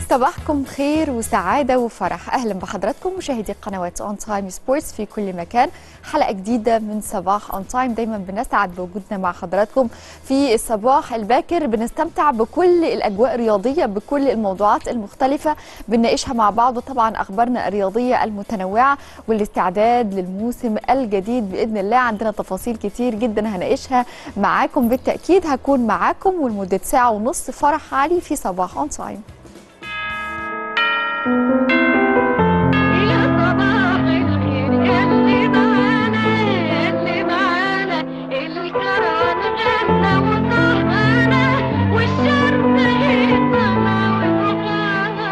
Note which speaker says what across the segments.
Speaker 1: صباحكم خير وسعادة وفرح أهلا بحضراتكم مشاهدي قنوات أون تايم سبورتس في كل مكان حلقة جديدة من صباح أون تايم دايما بنسعد بوجودنا مع حضراتكم في الصباح الباكر بنستمتع بكل الأجواء الرياضية بكل الموضوعات المختلفة بنناقشها مع بعض وطبعا أخبارنا الرياضية المتنوعة والاستعداد للموسم الجديد بإذن الله عندنا تفاصيل كتير جدا هناقشها معاكم بالتأكيد هكون معاكم ولمدة ساعة ونص فرح علي في صباح أون تايم
Speaker 2: يا صباح الخير اللي معانا اللي معانا الكرم غنى وصحانا والشمس هي طلع وسخانا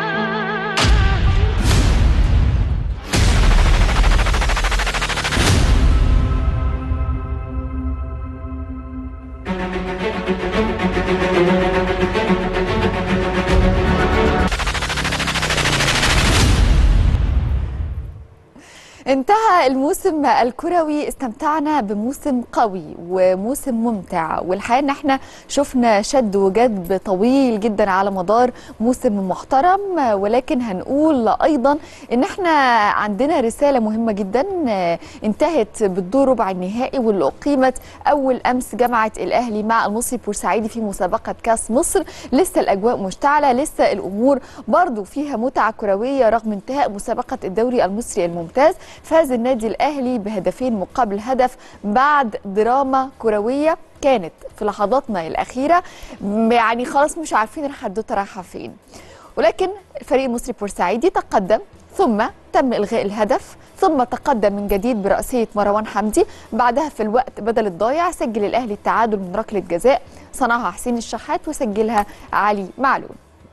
Speaker 1: انتهى الموسم الكروي استمتعنا بموسم قوي وموسم ممتع والحقيقه ان احنا شفنا شد وجذب طويل جدا على مدار موسم محترم ولكن هنقول ايضا ان احنا عندنا رساله مهمه جدا انتهت بالدور ربع النهائي واللي اقيمت اول امس جامعه الاهلي مع المصري بورسعيدي في مسابقه كاس مصر لسه الاجواء مشتعله لسه الامور برضو فيها متعه كرويه رغم انتهاء مسابقه الدوري المصري الممتاز فاز النادي الاهلي بهدفين مقابل هدف بعد دراما كرويه كانت في لحظاتنا الاخيره يعني خلاص مش عارفين الحدوته رايحه فين ولكن الفريق المصري بورسعيدي تقدم ثم تم الغاء الهدف ثم تقدم من جديد برأسية مروان حمدي بعدها في الوقت بدل الضايع سجل الأهلي التعادل من ركلة جزاء صنعها حسين الشحات وسجلها علي معلول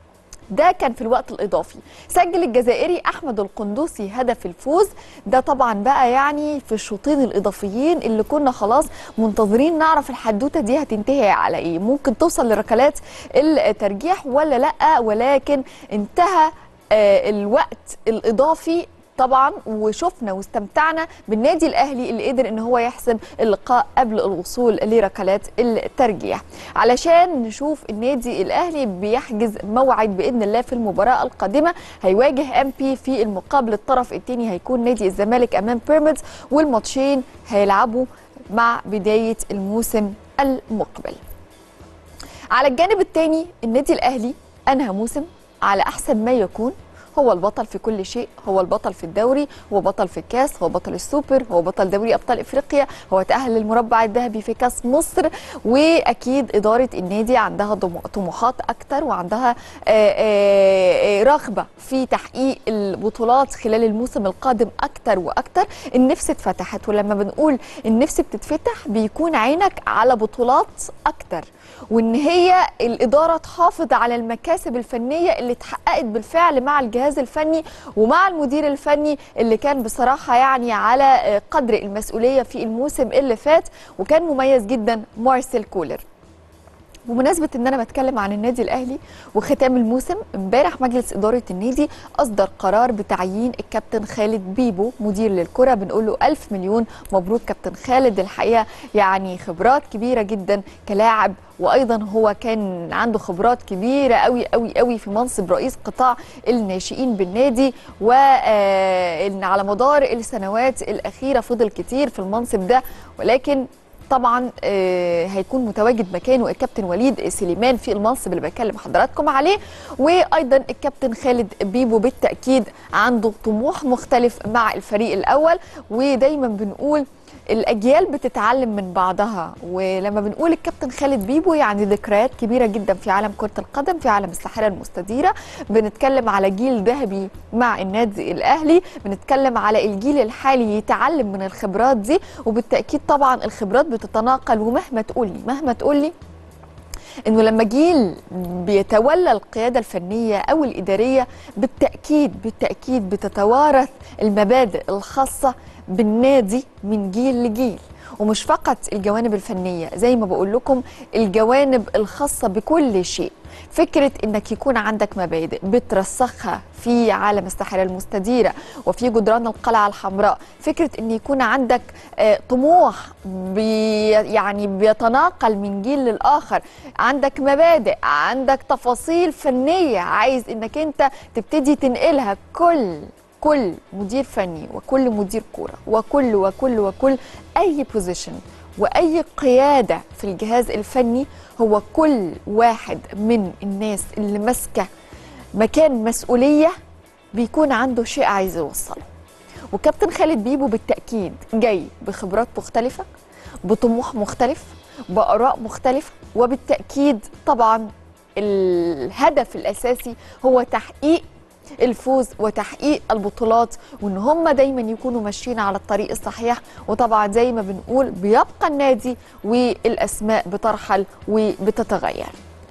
Speaker 1: ده كان في الوقت الإضافي سجل الجزائري أحمد القندوسي هدف الفوز ده طبعا بقى يعني في الشوطين الإضافيين اللي كنا خلاص منتظرين نعرف الحدوتة دي هتنتهي على إيه ممكن توصل لركلات الترجيح ولا لأ ولكن انتهى آه، الوقت الإضافي طبعا وشفنا واستمتعنا بالنادي الاهلي اللي قدر ان هو يحسم اللقاء قبل الوصول لركلات الترجيح علشان نشوف النادي الاهلي بيحجز موعد باذن الله في المباراه القادمه هيواجه ام بي في المقابل الطرف الثاني هيكون نادي الزمالك امام بيراميدز والماتشين هيلعبوا مع بدايه الموسم المقبل على الجانب الثاني النادي الاهلي انهى موسم على احسن ما يكون هو البطل في كل شيء هو البطل في الدوري هو بطل في الكاس هو بطل السوبر هو بطل دوري ابطال افريقيا هو تاهل للمربع الذهبي في كاس مصر واكيد اداره النادي عندها ضم- طموحات اكتر وعندها آه، آه، آه، رغبه في تحقيق البطولات خلال الموسم القادم اكتر واكتر النفس اتفتحت ولما بنقول النفس بتتفتح بيكون عينك على بطولات اكتر وان هي الاداره تحافظ على المكاسب الفنيه اللي اتحققت بالفعل مع الجهاز الفني ومع المدير الفني اللي كان بصراحه يعني على قدر المسؤوليه في الموسم اللي فات وكان مميز جدا مارسيل كولر بمناسبة ان انا بتكلم عن النادي الاهلي وختام الموسم امبارح مجلس ادارة النادي اصدر قرار بتعيين الكابتن خالد بيبو مدير للكرة بنقول له الف مليون مبروك كابتن خالد الحقيقة يعني خبرات كبيرة جدا كلاعب وايضا هو كان عنده خبرات كبيره قوي قوي قوي في منصب رئيس قطاع الناشئين بالنادي وان على مدار السنوات الاخيره فضل كتير في المنصب ده ولكن طبعا آه، هيكون متواجد مكانه الكابتن وليد سليمان في المنصب اللي بكلم حضراتكم عليه وايضا الكابتن خالد بيبو بالتاكيد عنده طموح مختلف مع الفريق الاول ودايما بنقول الاجيال بتتعلم من بعضها ولما بنقول الكابتن خالد بيبو يعني ذكريات كبيره جدا في عالم كره القدم في عالم الساحره المستديره بنتكلم على جيل ذهبي مع النادي الاهلي بنتكلم على الجيل الحالي يتعلم من الخبرات دي وبالتاكيد طبعا الخبرات بتتناقل ومهما تقولي مهما تقولي انه لما جيل بيتولى القياده الفنيه او الاداريه بالتاكيد بالتاكيد بتتوارث المبادئ الخاصه بالنادي من جيل لجيل ومش فقط الجوانب الفنيه زي ما بقول لكم الجوانب الخاصه بكل شيء فكرة انك يكون عندك مبادئ بترسخها في عالم الساحرة المستديرة وفي جدران القلعة الحمراء فكرة ان يكون عندك آه، طموح بي يعني بيتناقل من جيل للآخر عندك مبادئ عندك تفاصيل فنية عايز انك انت تبتدي تنقلها كل كل مدير فني وكل مدير كورة وكل وكل وكل أي بوزيشن وأي قيادة في الجهاز الفني هو كل واحد من الناس اللي ماسكة مكان مسؤولية بيكون عنده شيء عايز يوصله وكابتن خالد بيبو بالتأكيد جاي بخبرات مختلفة بطموح مختلف بآراء مختلفة وبالتأكيد طبعا الهدف الأساسي هو تحقيق الفوز وتحقيق البطولات وان هم دايما يكونوا ماشيين على الطريق الصحيح وطبعا زي ما بنقول بيبقى النادي والاسماء بترحل وبتتغير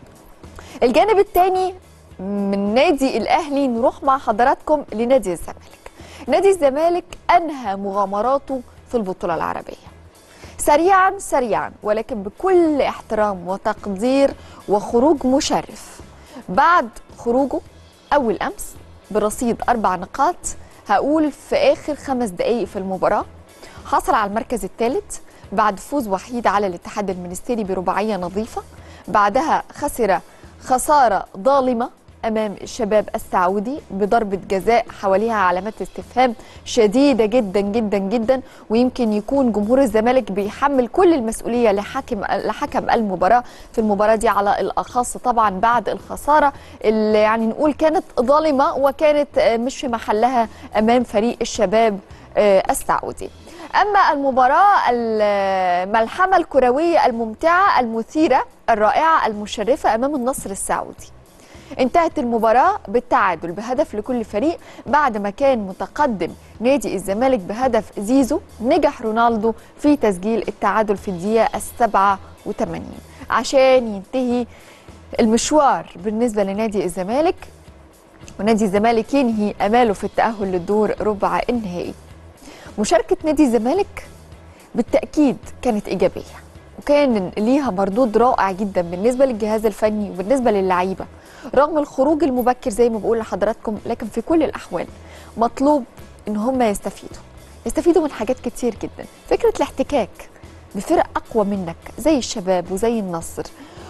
Speaker 1: الجانب الثاني من نادي الاهلي نروح مع حضراتكم لنادي الزمالك نادي الزمالك انهى مغامراته في البطوله العربيه سريعا سريعا ولكن بكل احترام وتقدير وخروج مشرف بعد خروجه اول امس برصيد اربع نقاط هقول في اخر خمس دقائق في المباراه حصل على المركز الثالث بعد فوز وحيد على الاتحاد المنستيري برباعيه نظيفه بعدها خسر خساره ظالمه امام الشباب السعودي بضربه جزاء حواليها علامات استفهام شديده جدا جدا جدا ويمكن يكون جمهور الزمالك بيحمل كل المسؤوليه لحكم لحكم المباراه في المباراه دي على الاخص طبعا بعد الخساره اللي يعني نقول كانت ظالمه وكانت آه، مش في محلها امام فريق الشباب آه، السعودي اما المباراه الملحمه الكرويه الممتعه المثيره الرائعه المشرفه امام النصر السعودي انتهت المباراة بالتعادل بهدف لكل فريق بعد ما كان متقدم نادي الزمالك بهدف زيزو نجح رونالدو في تسجيل التعادل في الدقيقة السبعة وثمانين عشان ينتهي المشوار بالنسبة لنادي الزمالك ونادي الزمالك ينهي أماله في التأهل للدور ربع النهائي مشاركة نادي الزمالك بالتأكيد كانت إيجابية وكان ليها مردود رائع جدا بالنسبة للجهاز الفني وبالنسبة للعيبة رغم الخروج المبكر زي ما بقول لحضراتكم لكن في كل الأحوال مطلوب إن هم يستفيدوا يستفيدوا من حاجات كتير جدا فكرة الاحتكاك بفرق أقوى منك زي الشباب وزي النصر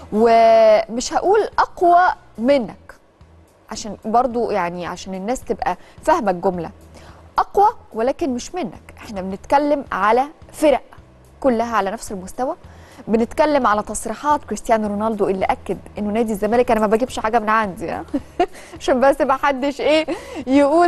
Speaker 1: ومش هقول أقوى منك عشان برضو يعني عشان الناس تبقى فاهمة الجملة أقوى ولكن مش منك احنا بنتكلم على فرق كلها على نفس المستوى بنتكلم على تصريحات كريستيانو رونالدو اللي اكد انه نادي الزمالك انا ما بجيبش حاجه من عندي ها؟ عشان بس ما حدش ايه يقول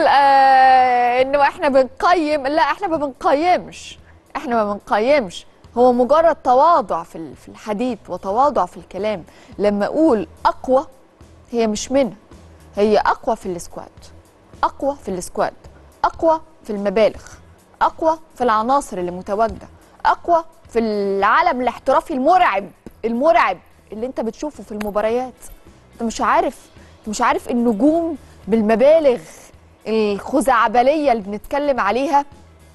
Speaker 1: آه انه احنا بنقيم لا احنا ما بنقيمش احنا ما بنقيمش هو مجرد تواضع في ال- في الحديث وتواضع في الكلام لما اقول اقوى هي مش منها هي اقوى في السكواد اقوى في السكواد اقوى في المبالغ اقوى في العناصر اللي متواجده اقوى في العالم الاحترافي المرعب المرعب اللي انت بتشوفه في المباريات انت مش عارف انت مش عارف النجوم بالمبالغ الخزعبليه اللي بنتكلم عليها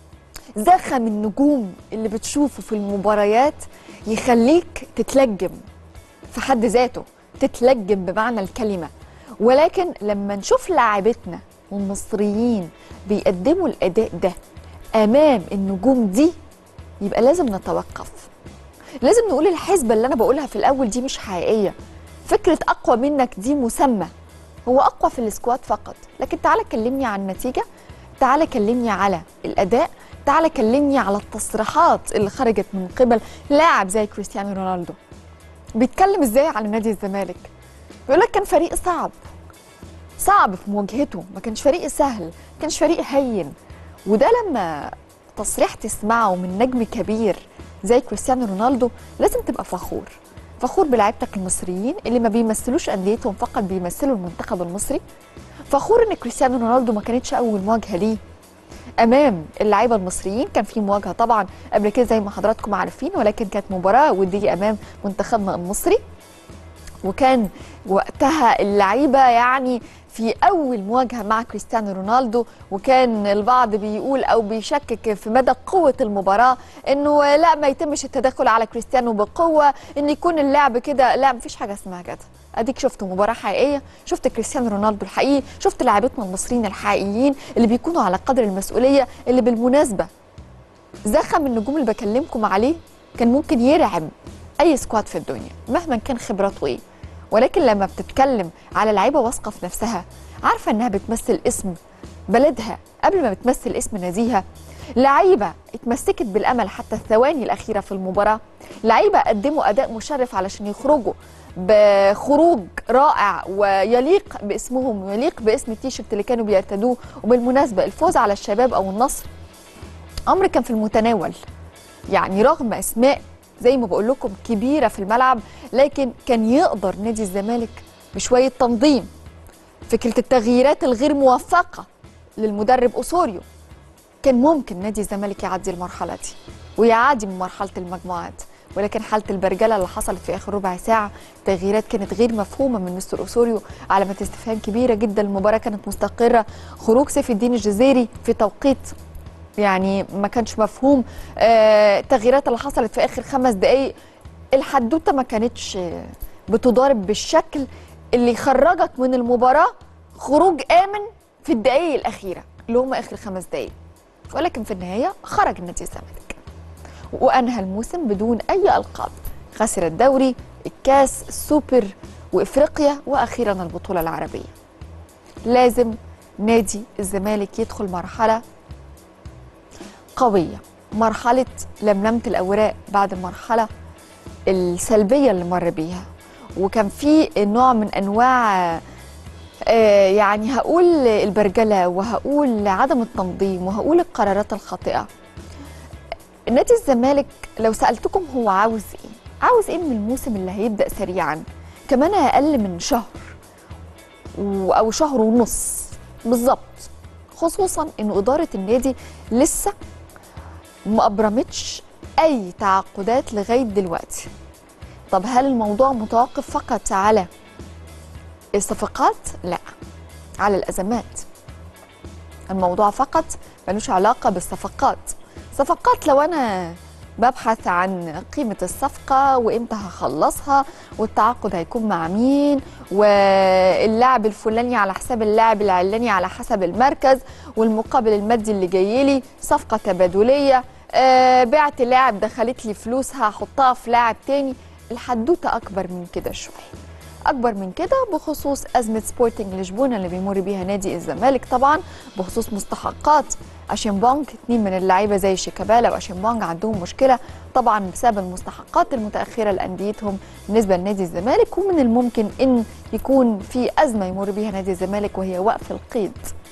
Speaker 1: زخم النجوم اللي بتشوفه في المباريات يخليك تتلجم في حد ذاته تتلجم بمعنى الكلمة ولكن لما نشوف لاعبتنا والمصريين بيقدموا الأداء ده أمام النجوم دي يبقى لازم نتوقف لازم نقول الحسبة اللي أنا بقولها في الأول دي مش حقيقية فكرة أقوى منك دي مسمى هو أقوى في السكواد فقط لكن تعالى كلمني عن النتيجة تعالى كلمني على الأداء تعالى كلمني على التصريحات اللي خرجت من قبل لاعب زي كريستيانو رونالدو بيتكلم ازاي على نادي الزمالك بيقول لك كان فريق صعب صعب في مواجهته ما كانش فريق سهل ما كانش فريق هين وده لما تصريح تسمعه من نجم كبير زي كريستيانو رونالدو لازم تبقى فخور فخور بلاعيبتك المصريين اللي ما بيمثلوش انديتهم فقط بيمثلوا المنتخب المصري فخور ان كريستيانو رونالدو ما كانتش اول مواجهه ليه امام اللعيبه المصريين كان في مواجهه طبعا قبل كده زي ما حضراتكم عارفين ولكن كانت مباراه وديه امام منتخبنا المصري وكان وقتها اللعيبه يعني في اول مواجهه مع كريستيانو رونالدو وكان البعض بيقول او بيشكك في مدى قوه المباراه انه لا ما يتمش التدخل على كريستيانو بقوه ان يكون اللعب كده لا مفيش حاجه اسمها كده اديك شفت مباراه حقيقيه شفت كريستيانو رونالدو الحقيقي شفت لاعبتنا المصريين الحقيقيين اللي بيكونوا على قدر المسؤوليه اللي بالمناسبه زخم النجوم اللي بكلمكم عليه كان ممكن يرعب اي سكواد في الدنيا مهما كان خبراته ايه ولكن لما بتتكلم على لعيبه واثقه في نفسها عارفه انها بتمثل اسم بلدها قبل ما بتمثل اسم ناديها لعيبه اتمسكت بالامل حتى الثواني الاخيره في المباراه لعيبه قدموا اداء مشرف علشان يخرجوا بخروج رائع ويليق باسمهم ويليق باسم التيشيرت اللي كانوا بيرتدوه وبالمناسبه الفوز على الشباب او النصر امر كان في المتناول يعني رغم اسماء زي ما بقول لكم كبيره في الملعب لكن كان يقدر نادي الزمالك بشويه تنظيم فكره التغييرات الغير موفقه للمدرب اسوريو كان ممكن نادي الزمالك يعدي المرحله دي ويعدي من مرحله المجموعات ولكن حاله البرجله اللي حصلت في اخر ربع ساعه تغييرات كانت غير مفهومه من مستر اسوريو علامه استفهام كبيره جدا المباراه كانت مستقره خروج سيف الدين الجزيري في توقيت يعني ما كانش مفهوم آه التغييرات اللي حصلت في اخر خمس دقائق الحدوته ما كانتش آه، بتضارب بالشكل اللي يخرجك من المباراه خروج امن في الدقائق الاخيره اللي هم اخر خمس دقائق ولكن في النهايه خرج نادي الزمالك وانهى الموسم بدون اي القاب خسر الدوري الكاس السوبر وافريقيا واخيرا البطوله العربيه لازم نادي الزمالك يدخل مرحله قويه مرحله لملمه الاوراق بعد المرحله السلبيه اللي مر بيها وكان في نوع من انواع آه، يعني هقول البرجله وهقول عدم التنظيم وهقول القرارات الخاطئه نادي الزمالك لو سالتكم هو عاوز ايه عاوز ايه من الموسم اللي هيبدا سريعا كمان اقل من شهر و- او شهر ونص بالظبط خصوصا ان اداره النادي لسه ما ابرمتش اي تعاقدات لغايه دلوقتي طب هل الموضوع متوقف فقط على الصفقات لا على الازمات الموضوع فقط ملوش علاقه بالصفقات صفقات لو انا ببحث عن قيمة الصفقة وإمتى هخلصها والتعاقد هيكون مع مين واللاعب الفلاني على حساب اللاعب العلاني على حسب المركز والمقابل المادي اللي جاي لي صفقة تبادلية آه بعت لاعب دخلت لي فلوس هحطها في لاعب تاني الحدوتة أكبر من كده شوية اكبر من كده بخصوص ازمه سبورتنج لشبونه اللي بيمر بيها نادي الزمالك طبعا بخصوص مستحقات اشيمبونج اتنين من اللعيبه زي شيكابالا واشيمبونج عندهم مشكله طبعا بسبب المستحقات المتاخره لانديتهم بالنسبه لنادي الزمالك ومن الممكن ان يكون في ازمه يمر بيها نادي الزمالك وهي وقف القيد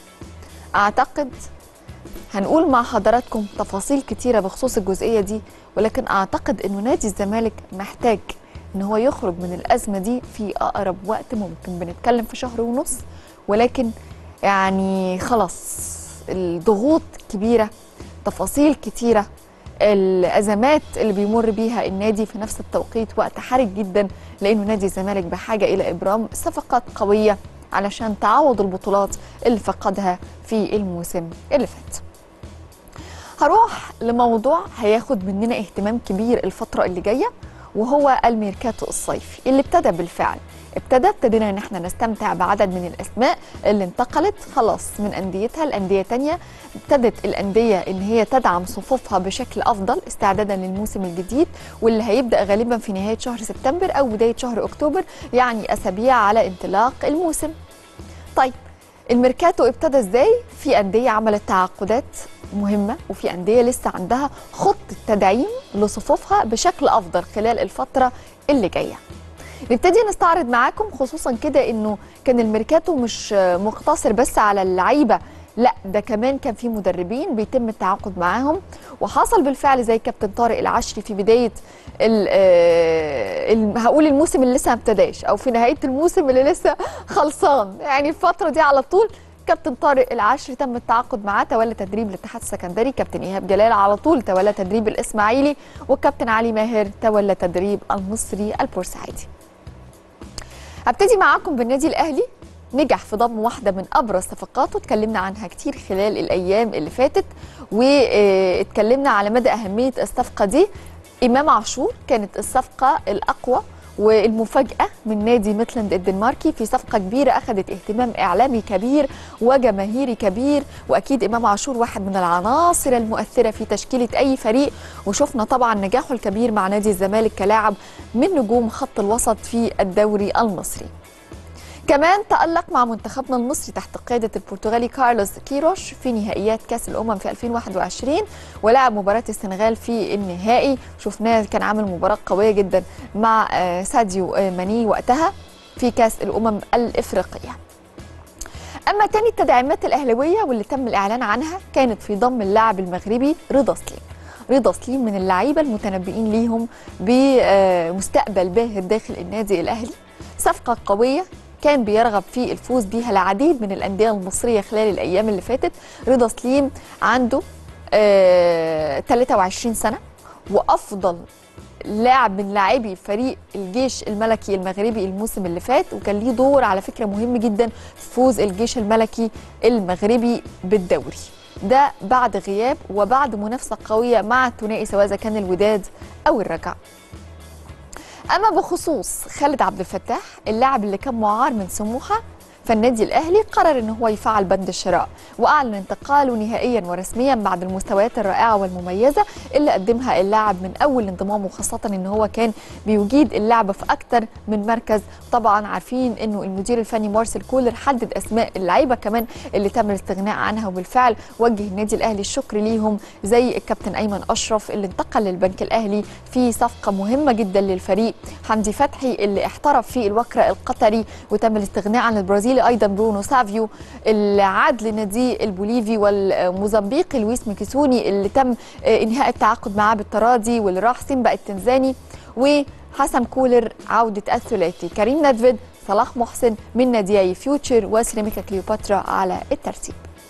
Speaker 1: اعتقد هنقول مع حضراتكم تفاصيل كتيره بخصوص الجزئيه دي ولكن اعتقد انه نادي الزمالك محتاج ان هو يخرج من الازمه دي في اقرب وقت ممكن بنتكلم في شهر ونص ولكن يعني خلاص الضغوط كبيره تفاصيل كتيره الازمات اللي بيمر بيها النادي في نفس التوقيت وقت حرج جدا لانه نادي الزمالك بحاجه الى ابرام صفقات قويه علشان تعوض البطولات اللي فقدها في الموسم اللي فات هروح لموضوع هياخد مننا اهتمام كبير الفترة اللي جاية وهو الميركاتو الصيفي اللي ابتدى بالفعل ابتدى ابتدينا ان احنا نستمتع بعدد من الاسماء اللي انتقلت خلاص من انديتها لانديه تانية ابتدت الانديه ان هي تدعم صفوفها بشكل افضل استعدادا للموسم الجديد واللي هيبدا غالبا في نهايه شهر سبتمبر او بدايه شهر اكتوبر يعني اسابيع على انطلاق الموسم طيب الميركاتو ابتدى ازاي في انديه عملت تعاقدات مهمه وفي انديه لسه عندها خطه تدعيم لصفوفها بشكل افضل خلال الفتره اللي جايه نبتدي نستعرض معاكم خصوصا كده انه كان الميركاتو مش مقتصر بس على اللعيبه لا ده كمان كان في مدربين بيتم التعاقد معاهم وحصل بالفعل زي كابتن طارق العشري في بدايه ال ال هقول الموسم اللي لسه ما ابتداش او في نهايه الموسم اللي لسه خلصان يعني الفتره دي على طول كابتن طارق العشري تم التعاقد معاه تولى تدريب الاتحاد السكندري كابتن ايهاب جلال على طول تولى تدريب الاسماعيلي والكابتن علي ماهر تولى تدريب المصري البورسعيدي هبتدي معاكم بالنادي الاهلي نجح في ضم واحده من ابرز صفقاته اتكلمنا عنها كتير خلال الايام اللي فاتت واتكلمنا على مدى اهميه الصفقه دي امام عاشور كانت الصفقه الاقوى والمفاجأة من نادي ميتلاند الدنماركي في صفقة كبيرة أخذت اهتمام إعلامي كبير وجماهيري كبير وأكيد إمام عاشور واحد من العناصر المؤثرة في تشكيلة أي فريق وشفنا طبعا نجاحه الكبير مع نادي الزمالك كلاعب من نجوم خط الوسط في الدوري المصري كمان تألق مع منتخبنا المصري تحت قيادة البرتغالي كارلوس كيروش في نهائيات كأس الأمم في 2021 ولعب مباراة السنغال في النهائي شفناه كان عامل مباراة قوية جدا مع آه، ساديو آه، ماني وقتها في كأس الأمم الإفريقية أما تاني التدعيمات الأهلوية واللي تم الإعلان عنها كانت في ضم اللاعب المغربي رضا سليم رضا سليم من اللعيبة المتنبئين ليهم بمستقبل باهر داخل النادي الأهلي صفقة قوية كان بيرغب في الفوز بيها العديد من الأندية المصرية خلال الأيام اللي فاتت رضا سليم عنده آه 23 سنة وأفضل لاعب من لاعبي فريق الجيش الملكي المغربي الموسم اللي فات وكان ليه دور على فكرة مهم جدا في فوز الجيش الملكي المغربي بالدوري ده بعد غياب وبعد منافسة قوية مع الثنائي سواء إذا كان الوداد أو الرجاء اما بخصوص خالد عبد الفتاح اللاعب اللي كان معار من سموحه فالنادي الاهلي قرر ان هو يفعل بند الشراء واعلن انتقاله نهائيا ورسميا بعد المستويات الرائعه والمميزه اللي قدمها اللاعب من اول انضمامه خاصه ان هو كان بيجيد اللعب في اكتر من مركز طبعا عارفين انه المدير الفني مارسيل كولر حدد اسماء اللعيبه كمان اللي تم الاستغناء عنها وبالفعل وجه النادي الاهلي الشكر ليهم زي الكابتن ايمن اشرف اللي انتقل للبنك الاهلي في صفقه مهمه جدا للفريق حمدي فتحي اللي احترف في الوكره القطري وتم الاستغناء عن البرازيلي ايضا برونو سافيو اللي عاد لنادي البوليفي والموزمبيقي لويس ميكيسوني اللي تم انهاء التعاقد معاه بالتراضي واللي راح سيمبا التنزاني وحسن كولر عوده الثلاثي كريم ندفد صلاح محسن من ناديي فيوتشر وسيراميكا كليوباترا على الترتيب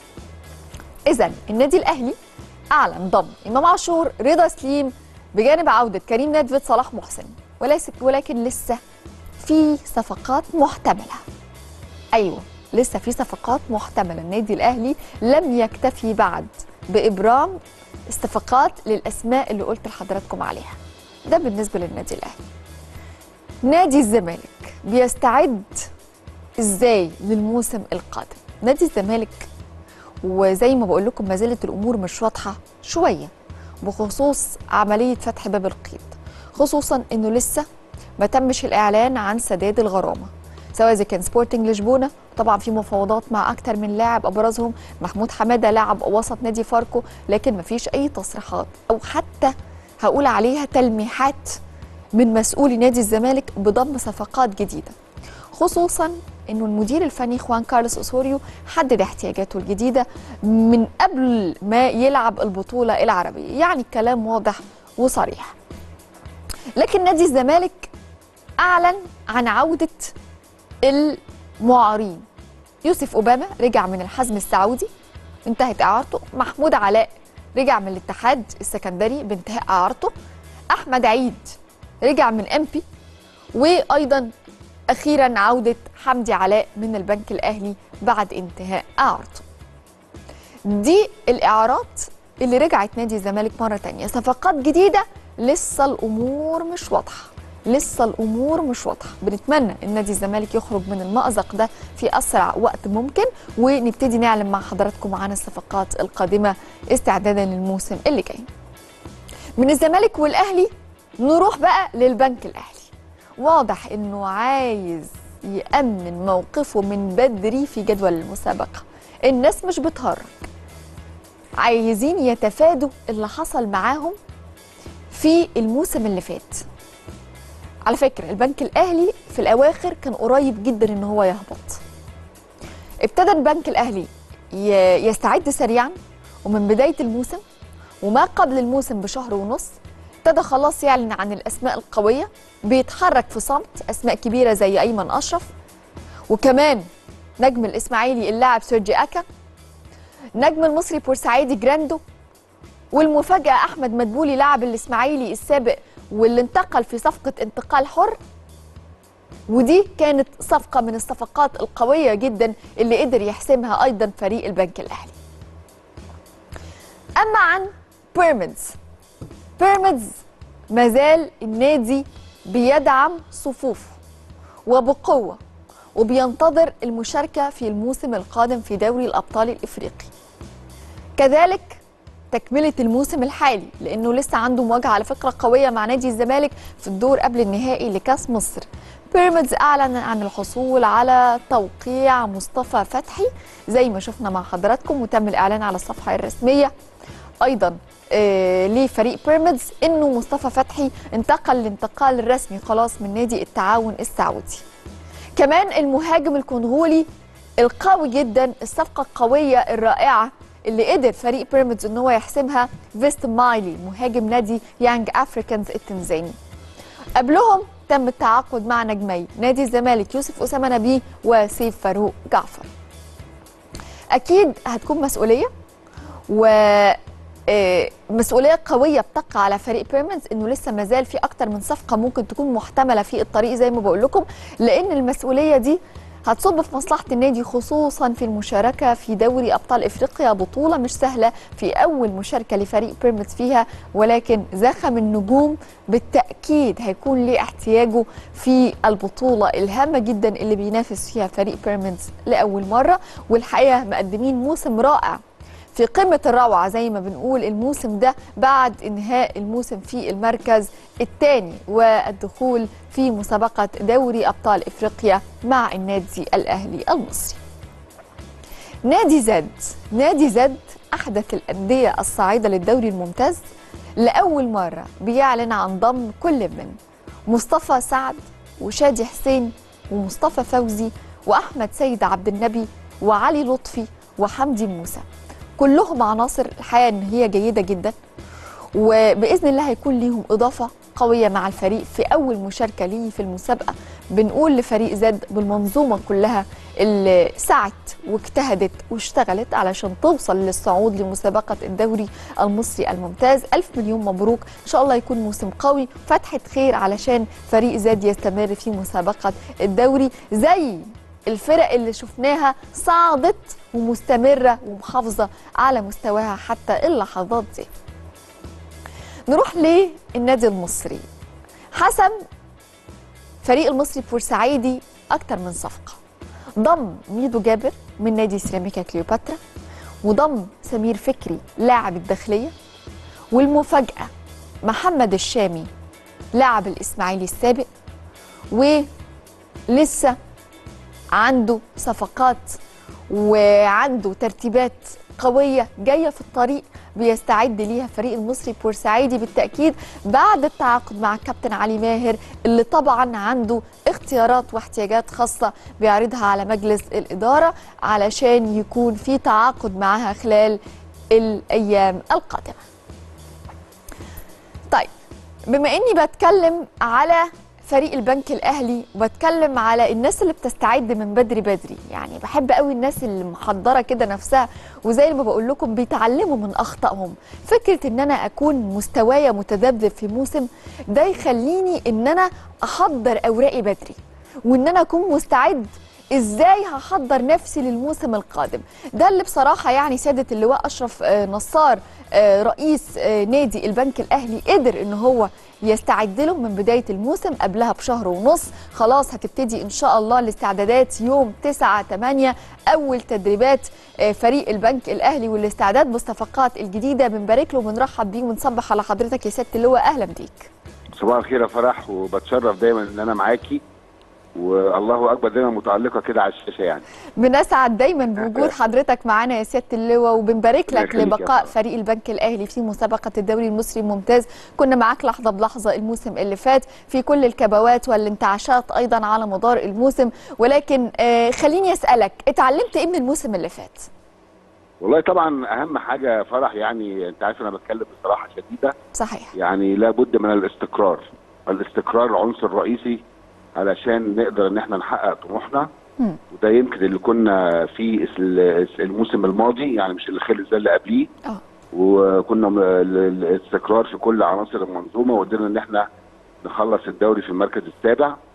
Speaker 1: اذا النادي الاهلي اعلن ضم امام عاشور رضا سليم بجانب عوده كريم ندفد صلاح محسن وليس ولكن لسه في صفقات محتمله ايوه لسه في صفقات محتمله النادي الاهلي لم يكتفي بعد بابرام الصفقات للاسماء اللي قلت لحضراتكم عليها ده بالنسبه للنادي الاهلي نادي الزمالك بيستعد ازاي للموسم القادم نادي الزمالك وزي ما بقول لكم ما زالت الامور مش واضحه شويه بخصوص عمليه فتح باب القيد خصوصا انه لسه ما تمش الاعلان عن سداد الغرامه سواء اذا كان سبورتنج لشبونه طبعا في مفاوضات مع اكتر من لاعب ابرزهم محمود حماده لاعب وسط نادي فاركو لكن ما فيش اي تصريحات او حتى هقول عليها تلميحات من مسؤولي نادي الزمالك بضم صفقات جديده خصوصا انه المدير الفني خوان كارلوس اوسوريو حدد احتياجاته الجديده من قبل ما يلعب البطوله العربيه يعني الكلام واضح وصريح لكن نادي الزمالك اعلن عن عوده المعارين يوسف اوباما رجع من الحزم السعودي انتهت اعارته محمود علاء رجع من الاتحاد السكندري بانتهاء اعارته احمد عيد رجع من امبي وايضا اخيرا عوده حمدي علاء من البنك الاهلي بعد انتهاء اعارته دي الاعارات اللي رجعت نادي الزمالك مره تانية صفقات جديده لسه الامور مش واضحه لسه الامور مش واضحه بنتمنى ان نادي الزمالك يخرج من المأزق ده في اسرع وقت ممكن ونبتدي نعلم مع حضراتكم عن الصفقات القادمه استعدادا للموسم اللي جاي من الزمالك والاهلي نروح بقى للبنك الاهلي واضح انه عايز يأمن موقفه من بدري في جدول المسابقه الناس مش بتهرج عايزين يتفادوا اللي حصل معاهم في الموسم اللي فات على فكرة البنك الأهلي في الأواخر كان قريب جدا إن هو يهبط ابتدى البنك الأهلي ي- يستعد سريعا ومن بداية الموسم وما قبل الموسم بشهر ونص ابتدى خلاص يعلن عن الأسماء القوية بيتحرك في صمت أسماء كبيرة زي أيمن أشرف وكمان نجم الإسماعيلي اللاعب سيرجي أكا نجم المصري بورسعيدي جراندو والمفاجأة أحمد مدبولي لاعب الإسماعيلي السابق واللي انتقل في صفقة انتقال حر ودي كانت صفقة من الصفقات القوية جدا اللي قدر يحسمها أيضا فريق البنك الأهلي أما عن بيراميدز بيراميدز مازال النادي بيدعم صفوفه وبقوة وبينتظر المشاركة في الموسم القادم في دوري الأبطال الإفريقي كذلك تكملة الموسم الحالي لأنه لسه عنده مواجهة على فكرة قوية مع نادي الزمالك في الدور قبل النهائي لكأس مصر بيراميدز أعلن عن الحصول على توقيع مصطفى فتحي زي ما شفنا مع حضراتكم وتم الإعلان على الصفحة الرسمية أيضا آه لفريق بيراميدز انه مصطفى فتحي انتقل الانتقال الرسمي خلاص من نادي التعاون السعودي كمان المهاجم الكونغولي القوي جدا الصفقه القويه الرائعه اللي قدر فريق بيراميدز ان هو يحسمها فيست مايلي مهاجم نادي يانج افريكانز التنزاني قبلهم تم التعاقد مع نجمي نادي الزمالك يوسف اسامه نبيه وسيف فاروق جعفر اكيد هتكون مسؤوليه و آه، مسؤوليه قويه بتقع على فريق بيراميدز انه لسه ما زال في اكتر من صفقه ممكن تكون محتمله في الطريق زي ما بقول لكم لان المسؤوليه دي هتصب في مصلحه النادي خصوصا في المشاركه في دوري ابطال افريقيا بطوله مش سهله في اول مشاركه لفريق بيراميدز فيها ولكن زخم النجوم بالتاكيد هيكون ليه احتياجه في البطوله الهامه جدا اللي بينافس فيها فريق بيراميدز لاول مره والحقيقه مقدمين موسم رائع في قمة الروعة زي ما بنقول الموسم ده بعد انهاء الموسم في المركز الثاني والدخول في مسابقة دوري أبطال إفريقيا مع النادي الأهلي المصري نادي زد نادي زد أحدث الأندية الصاعدة للدوري الممتاز لأول مرة بيعلن عن ضم كل من مصطفى سعد وشادي حسين ومصطفى فوزي وأحمد سيد عبد النبي وعلي لطفي وحمدي موسى كلهم عناصر الحقيقه ان هي جيده جدا وباذن الله هيكون ليهم اضافه قويه مع الفريق في اول مشاركه ليه في المسابقه بنقول لفريق زد بالمنظومه كلها اللي سعت واجتهدت واشتغلت علشان توصل للصعود لمسابقه الدوري المصري الممتاز الف مليون مبروك ان شاء الله يكون موسم قوي فتحه خير علشان فريق زد يستمر في مسابقه الدوري زي الفرق اللي شفناها صعدت ومستمرة ومحافظة على مستواها حتى اللحظات دي نروح للنادي المصري حسم فريق المصري بورسعيدي أكتر من صفقة ضم ميدو جابر من نادي سيراميكا كليوباترا وضم سمير فكري لاعب الداخلية والمفاجأة محمد الشامي لاعب الإسماعيلي السابق ولسه عنده صفقات وعنده ترتيبات قوية جاية في الطريق بيستعد ليها فريق المصري بورسعيدي بالتأكيد بعد التعاقد مع الكابتن علي ماهر اللي طبعا عنده اختيارات واحتياجات خاصة بيعرضها على مجلس الإدارة علشان يكون في تعاقد معها خلال الأيام القادمة طيب بما اني بتكلم على فريق البنك الاهلي وبتكلم على الناس اللي بتستعد من بدري بدري يعني بحب قوي الناس اللي محضره كده نفسها وزي ما بقول لكم بيتعلموا من اخطائهم فكره ان انا اكون مستوايا متذبذب في موسم ده يخليني ان انا احضر اوراقي بدري وان انا اكون مستعد ازاي هحضر نفسي للموسم القادم ده اللي بصراحه يعني سياده اللواء اشرف آه، نصار آه، رئيس آه، نادي البنك الاهلي قدر ان هو يستعد له من بدايه الموسم قبلها بشهر ونص خلاص هتبتدي ان شاء الله الاستعدادات يوم 9 8 اول تدريبات آه، فريق البنك الاهلي والاستعداد بالصفقات الجديده بنبارك له ونرحب بيه ونصبح على حضرتك يا سياده اللواء اهلا بيك
Speaker 3: صباح الخير يا فرح وبتشرف دايما ان انا معاكي والله اكبر دايما متالقه كده على الشاشه يعني
Speaker 1: بنسعد دايما بوجود حضرتك معانا يا سياده اللواء وبنبارك
Speaker 3: الله
Speaker 1: لك
Speaker 3: يخليك يا
Speaker 1: لبقاء
Speaker 3: فندم.
Speaker 1: فريق البنك الاهلي في مسابقه الدوري المصري الممتاز كنا معاك لحظه بلحظه الموسم اللي فات في كل الكبوات والانتعاشات ايضا على مدار الموسم ولكن آه خليني اسالك اتعلمت ايه من الموسم اللي فات
Speaker 3: والله طبعا اهم حاجه يا فرح يعني انت عارف انا بتكلم بصراحه شديده
Speaker 1: صحيح
Speaker 3: يعني لابد من الاستقرار الاستقرار عنصر رئيسي علشان نقدر ان احنا نحقق طموحنا
Speaker 1: مم.
Speaker 3: وده يمكن اللي كنا فيه ال- الموسم الماضي يعني مش اللي خلص ده اللي قبليه
Speaker 1: اه
Speaker 3: وكنا م- ال- الاستقرار في كل عناصر المنظومه وقدرنا ان احنا نخلص الدوري في المركز السابع
Speaker 1: مم.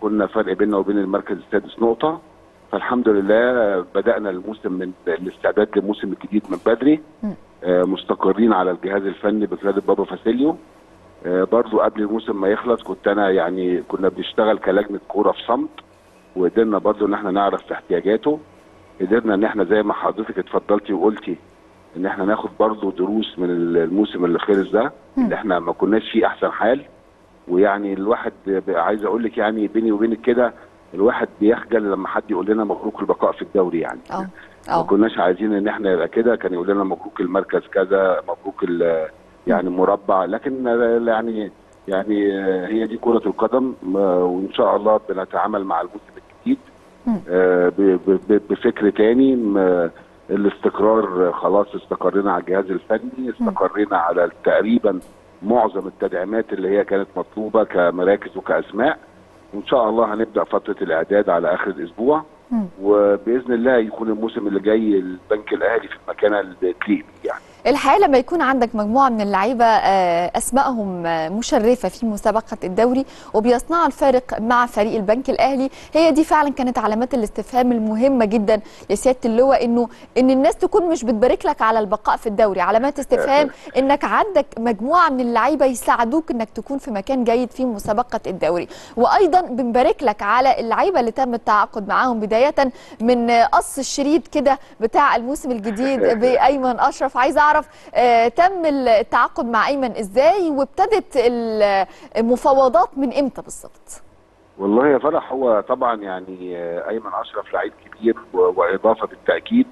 Speaker 3: كنا فرق بيننا وبين المركز السادس نقطه فالحمد لله بدانا الموسم من الاستعداد للموسم الجديد من بدري
Speaker 1: مم.
Speaker 3: آه، مستقرين على الجهاز الفني بقياده بابا فاسيليو آه، برضو قبل الموسم ما يخلص كنت انا يعني كنا بنشتغل كلجنه كوره في صمت وقدرنا برضو ان احنا نعرف احتياجاته قدرنا ان احنا زي ما حضرتك اتفضلتي وقلتي ان احنا ناخد برضو دروس من الموسم اللي خلص ده اللي احنا ما كناش فيه احسن حال ويعني الواحد بقى عايز اقول لك يعني بيني وبينك كده الواحد بيخجل لما حد يقول لنا مبروك البقاء في الدوري يعني
Speaker 1: اه
Speaker 3: ما
Speaker 1: اه
Speaker 3: كناش عايزين ان احنا يبقى كده كان يقول لنا مبروك المركز كذا مبروك ال- يعني مربع لكن يعني يعني هي دي كرة القدم وان شاء الله بنتعامل مع الموسم الجديد
Speaker 1: مم.
Speaker 3: آه، ب- ب- بفكر تاني م- الاستقرار خلاص استقرينا على الجهاز الفني استقرينا على تقريبا معظم التدعيمات اللي هي كانت مطلوبة كمراكز وكأسماء وان شاء الله هنبدأ فترة الاعداد على اخر الاسبوع
Speaker 1: مم.
Speaker 3: وباذن الله يكون الموسم اللي جاي البنك الاهلي في المكانه اللي تليق بيه يعني
Speaker 1: الحقيقه لما يكون عندك مجموعه من اللعيبه آه، اسمائهم آه، مشرفه في مسابقه الدوري وبيصنعوا الفارق مع فريق البنك الاهلي هي دي فعلا كانت علامات الاستفهام المهمه جدا لسياده اللواء انه ان الناس تكون مش بتبارك لك على البقاء في الدوري علامات استفهام انك عندك مجموعه من اللعيبه يساعدوك انك تكون في مكان جيد في مسابقه الدوري وايضا بنبارك لك على اللعيبه اللي تم التعاقد معاهم بدايه من آه، قص الشريط كده بتاع الموسم الجديد بايمن اشرف عايز اعرف آه، تم التعاقد مع ايمن ازاي وابتدت ال- المفاوضات من امتى بالظبط
Speaker 3: والله يا فرح هو طبعا يعني آه، ايمن اشرف لعيب كبير و- واضافه بالتاكيد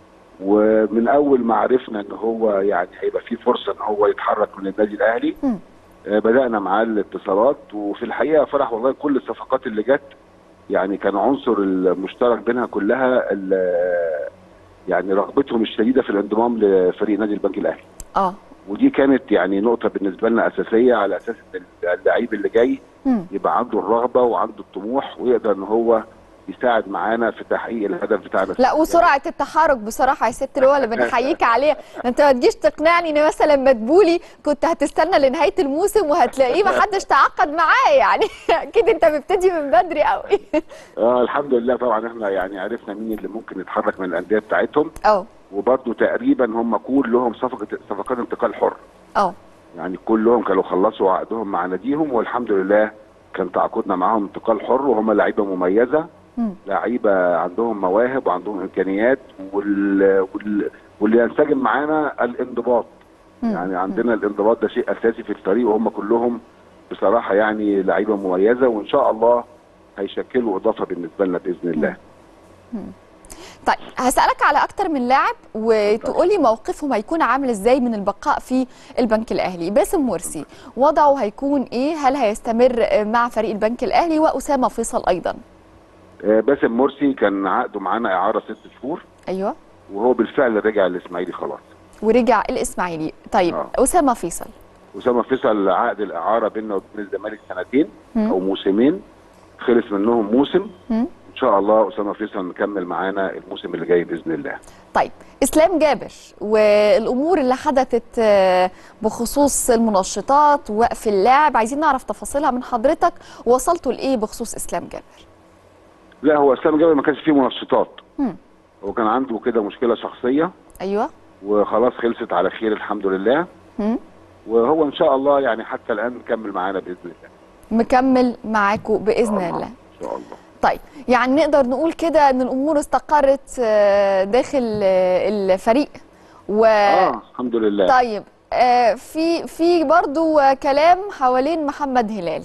Speaker 3: ومن اول ما عرفنا ان هو يعني هيبقى في فرصه ان هو يتحرك من النادي الاهلي
Speaker 1: مم.
Speaker 3: آه، بدانا معاه الاتصالات وفي الحقيقه يا فرح والله كل الصفقات اللي جت يعني كان عنصر المشترك بينها كلها ال- يعني رغبتهم الشديده في الانضمام لفريق نادي البنك الاهلي
Speaker 1: اه
Speaker 3: ودي كانت يعني نقطة بالنسبة لنا أساسية على أساس إن اللعيب اللي جاي
Speaker 1: مم.
Speaker 3: يبقى عنده الرغبة وعنده الطموح ويقدر إن هو يساعد معانا في تحقيق الهدف بتاعنا
Speaker 1: لا وسرعه التحرك بصراحه يا ست اللواء اللي بنحييك عليها انت ما تجيش تقنعني ان مثلا مدبولي كنت هتستنى لنهايه الموسم وهتلاقيه ما حدش تعاقد معاه يعني اكيد انت مبتدي من بدري قوي
Speaker 3: آه الحمد لله طبعا إحنا يعني عرفنا مين اللي ممكن يتحرك من الأندية بتاعتهم
Speaker 1: اه
Speaker 3: وبرده تقريبا هم كلهم صفقة صفقات انتقال حر
Speaker 1: اه
Speaker 3: يعني كلهم كانوا خلصوا عقدهم مع ناديهم والحمد لله كان تعاقدنا معاهم انتقال حر وهم لعيبة مميزة
Speaker 1: مم.
Speaker 3: لعيبه عندهم مواهب وعندهم امكانيات وال... وال... واللي ينسجم معانا الانضباط
Speaker 1: مم.
Speaker 3: يعني عندنا الانضباط ده شيء اساسي في الفريق وهم كلهم بصراحه يعني لعيبه مميزه وان شاء الله هيشكلوا اضافه بالنسبه لنا باذن الله
Speaker 1: طيب هسألك على أكتر من لاعب وتقولي موقفهم هيكون عامل إزاي من البقاء في البنك الأهلي باسم مرسي وضعه هيكون إيه هل هيستمر مع فريق البنك الأهلي وأسامة فيصل أيضا
Speaker 3: آه، باسم مرسي كان عقده معانا اعاره ست شهور
Speaker 1: أيوه
Speaker 3: وهو بالفعل رجع الاسماعيلي خلاص
Speaker 1: ورجع الإسماعيلي طيب
Speaker 3: آه.
Speaker 1: أسامة فيصل
Speaker 3: اسامه فيصل عقد الاعاره بيننا وبين الزمالك سنتين
Speaker 1: مم.
Speaker 3: او موسمين خلص منهم موسم
Speaker 1: مم.
Speaker 3: ان شاء الله اسامه فيصل مكمل معانا الموسم اللي جاي باذن الله
Speaker 1: طيب اسلام جابر والامور اللي حدثت آه، بخصوص المنشطات ووقف اللاعب عايزين نعرف تفاصيلها من حضرتك وصلتوا لايه بخصوص اسلام جابر
Speaker 3: لا هو اسلام جابر ما كانش فيه منشطات
Speaker 1: مم.
Speaker 3: هو كان عنده كده مشكله شخصيه
Speaker 1: ايوه
Speaker 3: وخلاص خلصت على خير الحمد لله
Speaker 1: مم.
Speaker 3: وهو ان شاء الله يعني حتى الان مكمل معانا باذن الله
Speaker 1: مكمل معاكم باذن
Speaker 3: آه،
Speaker 1: الله
Speaker 3: ان شاء الله
Speaker 1: طيب يعني نقدر نقول كده ان الامور استقرت آه، داخل آه، الفريق و
Speaker 3: اه الحمد لله
Speaker 1: طيب آه، في في برضو آه، كلام حوالين محمد هلال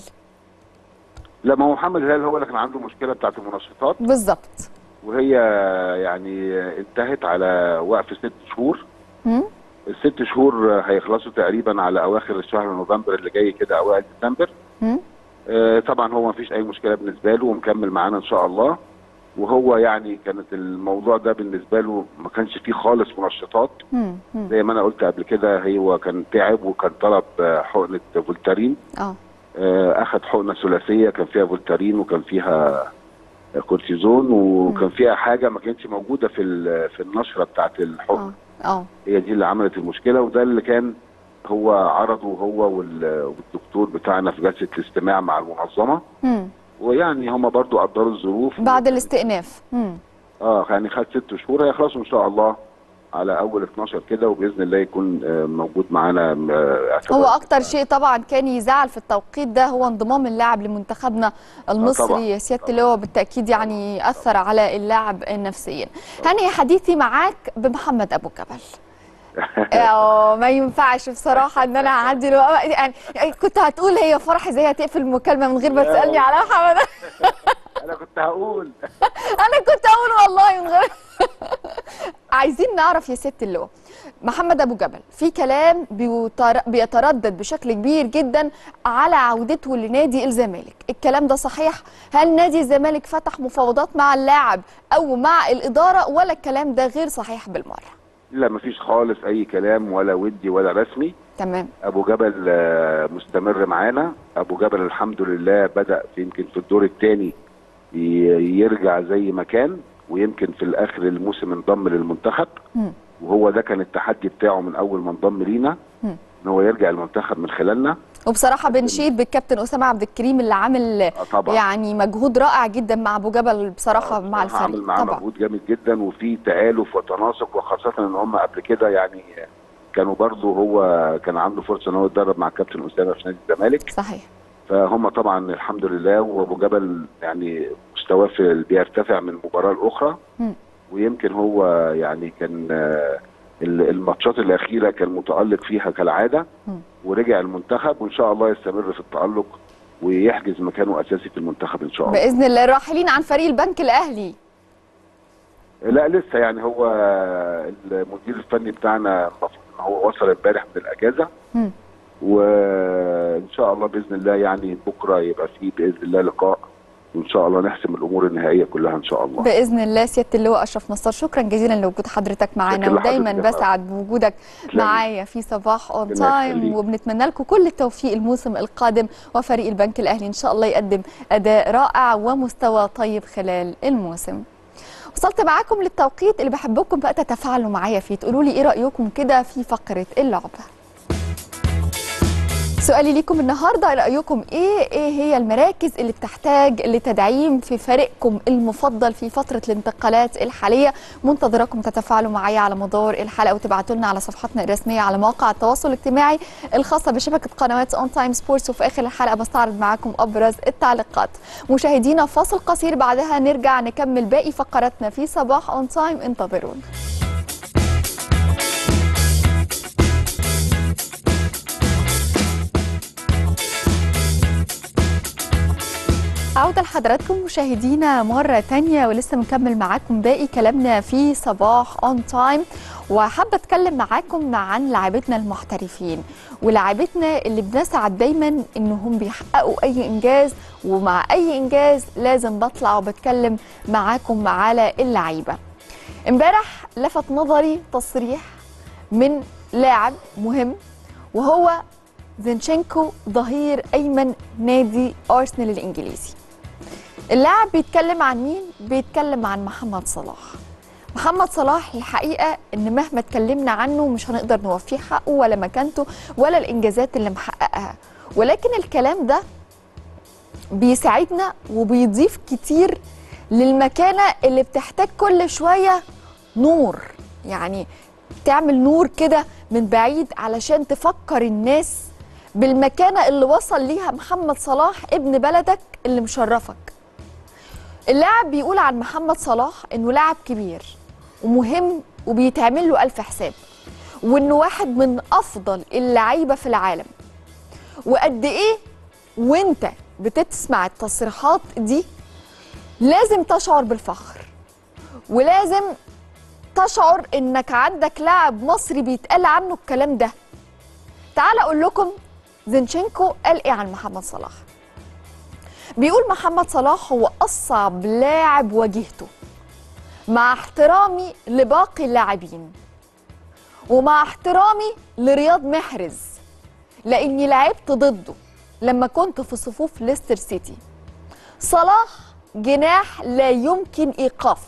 Speaker 3: لا ما هو محمد هلال هو اللي كان عنده مشكله بتاعت المنشطات
Speaker 1: بالظبط
Speaker 3: وهي يعني انتهت على وقف ست شهور
Speaker 1: مم؟
Speaker 3: الست شهور هيخلصوا تقريبا على اواخر الشهر نوفمبر اللي جاي كده اوائل ديسمبر
Speaker 1: مم؟
Speaker 3: آه، طبعا هو ما فيش اي مشكله بالنسبه له ومكمل معانا ان شاء الله وهو يعني كانت الموضوع ده بالنسبه له ما كانش فيه خالص منشطات
Speaker 1: مم؟ مم.
Speaker 3: زي ما انا قلت قبل كده هو كان تعب وكان طلب آه، حقنه فولتارين
Speaker 1: اه
Speaker 3: آه، اخذ حقنه ثلاثيه كان فيها فولتارين وكان فيها كورتيزون وكان فيها حاجه ما كانتش موجوده في ال- في النشره بتاعت الحقن
Speaker 1: اه اه
Speaker 3: هي دي اللي عملت المشكله وده اللي كان هو عرضه هو وال- والدكتور بتاعنا في جلسه الاستماع مع المنظمه
Speaker 1: مم.
Speaker 3: ويعني هم برضو قدروا الظروف
Speaker 1: بعد الاستئناف مم.
Speaker 3: اه يعني خد ست شهور هيخلصوا ان شاء الله على اول 12 كده وباذن الله يكون آه، موجود معانا آه، اعتبار-
Speaker 1: هو اكتر شيء طبعا كان يزعل في التوقيت ده هو انضمام اللاعب لمنتخبنا المصري
Speaker 3: طبعاً.
Speaker 1: سياده اللواء بالتاكيد يعني اثر على اللاعب نفسيا هني حديثي معاك بمحمد ابو جبل اه ما ينفعش بصراحه ان انا اعدي الوقت يعني كنت هتقول هي فرح ازاي هتقفل المكالمه من غير ما تسالني على محمد
Speaker 3: انا كنت هقول
Speaker 1: انا كنت اقول والله من غير عايزين نعرف يا ست اللواء محمد ابو جبل في كلام بيتر... بيتردد بشكل كبير جدا على عودته لنادي الزمالك الكلام ده صحيح هل نادي الزمالك فتح مفاوضات مع اللاعب او مع الاداره ولا الكلام ده غير صحيح بالمره
Speaker 3: لا مفيش خالص اي كلام ولا ودي ولا رسمي
Speaker 1: تمام
Speaker 3: ابو جبل آه، مستمر معانا ابو جبل الحمد لله بدا في يمكن في الدور الثاني يرجع زي ما كان ويمكن في الاخر الموسم انضم للمنتخب
Speaker 1: مم.
Speaker 3: وهو ده كان التحدي بتاعه من اول ما انضم لينا
Speaker 1: مم.
Speaker 3: ان هو يرجع المنتخب من خلالنا
Speaker 1: وبصراحه بنشيد بالكابتن اسامه عبد الكريم اللي عامل
Speaker 3: آه طبعا
Speaker 1: يعني مجهود رائع جدا مع ابو جبل بصراحه
Speaker 3: آه،
Speaker 1: مع
Speaker 3: بصراحة عامل
Speaker 1: الفريق
Speaker 3: معاه
Speaker 1: طبعا
Speaker 3: مجهود جامد جدا وفي تآلف وتناسق وخاصة ان هم قبل كده يعني كانوا برضه هو كان عنده فرصة ان هو يتدرب مع كابتن أسامة في نادي الزمالك
Speaker 1: صحيح
Speaker 3: فهم طبعا الحمد لله وابو جبل يعني مستواه في بيرتفع من مباراة لأخرى
Speaker 1: مم.
Speaker 3: ويمكن هو يعني كان آه، ال- الماتشات الأخيرة كان متألق فيها كالعادة
Speaker 1: مم.
Speaker 3: ورجع المنتخب وإن شاء الله يستمر في التألق ويحجز مكانه أساسي في المنتخب إن شاء الله
Speaker 1: باذن الله الراحلين عن فريق البنك الاهلي
Speaker 3: لا لسه يعني هو المدير الفني بتاعنا المفروض ان هو وصل امبارح من الاجازه
Speaker 1: مم.
Speaker 3: وان شاء الله باذن الله يعني بكره يبقى فيه باذن الله لقاء وان شاء الله نحسم الامور النهائيه كلها ان شاء الله
Speaker 1: باذن الله سياده اللواء اشرف نصار شكرا جزيلا لوجود حضرتك معانا
Speaker 3: شكرا
Speaker 1: ودايما
Speaker 3: لحضرتك يا
Speaker 1: بسعد بوجودك
Speaker 3: تسلمي.
Speaker 1: معايا في صباح اون
Speaker 3: ربنا
Speaker 1: تايم
Speaker 3: يخليك.
Speaker 1: وبنتمنى لكم كل التوفيق الموسم القادم وفريق البنك الاهلي ان شاء الله يقدم اداء رائع ومستوى طيب خلال الموسم وصلت معاكم للتوقيت اللي بحبكم بقى تتفاعلوا معايا فيه تقولوا لي ايه رايكم كده في فقره اللعبه سؤالي ليكم النهارده رايكم ايه ايه هي المراكز اللي بتحتاج لتدعيم في فريقكم المفضل في فتره الانتقالات الحاليه منتظراكم تتفاعلوا معايا على مدار الحلقه وتبعتوا لنا على صفحاتنا الرسميه على مواقع التواصل الاجتماعي الخاصه بشبكه قنوات اون تايم سبورتس وفي اخر الحلقه بستعرض معاكم ابرز التعليقات مشاهدينا فاصل قصير بعدها نرجع نكمل باقي فقراتنا في صباح اون تايم انتظرونا عودة لحضراتكم مشاهدينا مرة تانية ولسه مكمل معاكم باقي كلامنا في صباح اون تايم وحابة اتكلم معاكم عن لاعبتنا المحترفين ولاعبتنا اللي بنسعد دايما انهم بيحققوا اي انجاز ومع اي انجاز لازم بطلع وبتكلم معاكم على اللعيبة امبارح لفت نظري تصريح من لاعب مهم وهو زينشينكو ظهير ايمن نادي ارسنال الانجليزي اللاعب بيتكلم عن مين بيتكلم عن محمد صلاح محمد صلاح الحقيقه ان مهما اتكلمنا عنه مش هنقدر نوفيه حقه ولا مكانته ولا الانجازات اللي محققها ولكن الكلام ده بيساعدنا وبيضيف كتير للمكانه اللي بتحتاج كل شويه نور يعني تعمل نور كده من بعيد علشان تفكر الناس بالمكانه اللي وصل ليها محمد صلاح ابن بلدك اللي مشرفك اللاعب بيقول عن محمد صلاح انه لاعب كبير ومهم وبيتعمل له الف حساب وانه واحد من افضل اللعيبه في العالم وقد ايه وانت بتسمع التصريحات دي لازم تشعر بالفخر ولازم تشعر انك عندك لاعب مصري بيتقال عنه الكلام ده تعال اقول لكم زينشينكو قال ايه عن محمد صلاح بيقول محمد صلاح هو اصعب لاعب واجهته مع احترامي لباقي اللاعبين ومع احترامي لرياض محرز لاني لعبت ضده لما كنت في صفوف ليستر سيتي صلاح جناح لا يمكن ايقافه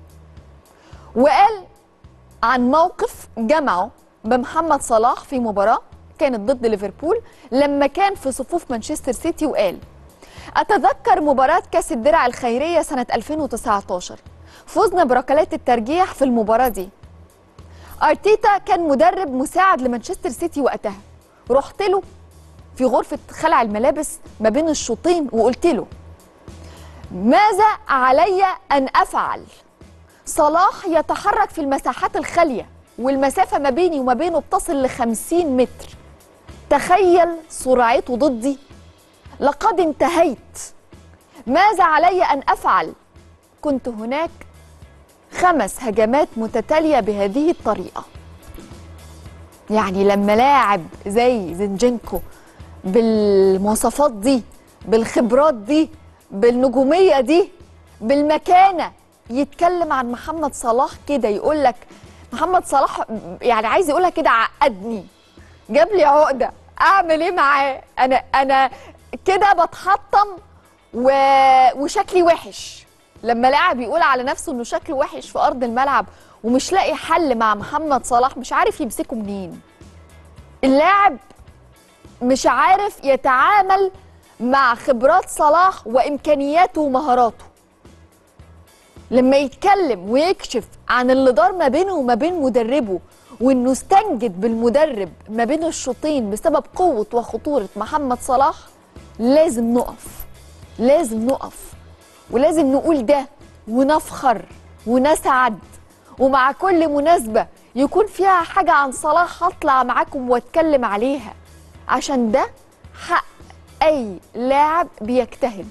Speaker 1: وقال عن موقف جمعه بمحمد صلاح في مباراة كانت ضد ليفربول لما كان في صفوف مانشستر سيتي وقال أتذكر مباراة كأس الدرع الخيرية سنة 2019 فزنا بركلات الترجيح في المباراة دي أرتيتا كان مدرب مساعد لمانشستر سيتي وقتها رحت له في غرفة خلع الملابس ما بين الشوطين وقلت له ماذا علي أن أفعل صلاح يتحرك في المساحات الخالية والمسافة ما بيني وما بينه بتصل ل 50 متر تخيل سرعته ضدي لقد انتهيت ماذا علي أن أفعل كنت هناك خمس هجمات متتالية بهذه الطريقة يعني لما لاعب زي زنجنكو بالمواصفات دي بالخبرات دي بالنجومية دي بالمكانة يتكلم عن محمد صلاح كده يقول لك محمد صلاح يعني عايز يقولها كده عقدني جاب لي عقدة اعمل ايه معاه انا انا كده بتحطم و... وشكلي وحش لما لاعب يقول على نفسه انه شكله وحش في ارض الملعب ومش لاقي حل مع محمد صلاح مش عارف يمسكه منين اللاعب مش عارف يتعامل مع خبرات صلاح وامكانياته ومهاراته لما يتكلم ويكشف عن اللي دار ما بينه وما بين مدربه وانه استنجد بالمدرب ما بين الشوطين بسبب قوه وخطوره محمد صلاح لازم نقف لازم نقف ولازم نقول ده ونفخر ونسعد ومع كل مناسبة يكون فيها حاجة عن صلاح هطلع معاكم واتكلم عليها عشان ده حق أي لاعب بيجتهد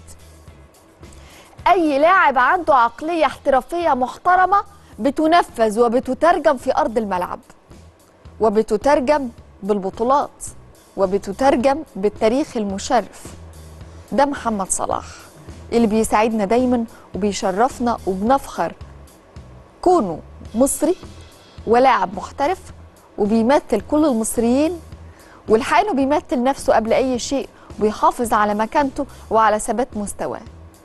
Speaker 1: أي لاعب عنده عقلية احترافية محترمة بتنفذ وبتترجم في أرض الملعب وبتترجم بالبطولات وبتترجم بالتاريخ المشرف ده محمد صلاح اللي بيساعدنا دايما وبيشرفنا وبنفخر كونه مصري ولاعب محترف وبيمثل كل المصريين والحقيقه انه بيمثل نفسه قبل اي شيء وبيحافظ على مكانته وعلى ثبات مستواه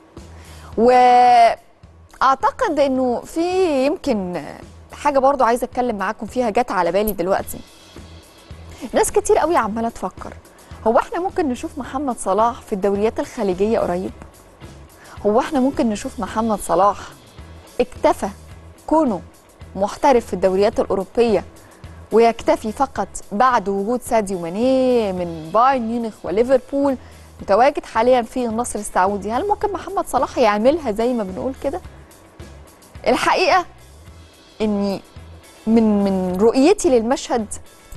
Speaker 1: واعتقد انه في يمكن حاجه برضو عايزه اتكلم معاكم فيها جت على بالي دلوقتي ناس كتير قوي عماله تفكر هو احنا ممكن نشوف محمد صلاح في الدوريات الخليجيه قريب هو احنا ممكن نشوف محمد صلاح اكتفى كونه محترف في الدوريات الأوروبية ويكتفي فقط بعد وجود ساديو ماني من بايرن ميونخ وليفربول متواجد حاليا في النصر السعودي هل ممكن محمد صلاح يعملها زي ما بنقول كده الحقيقة اني من من رؤيتي للمشهد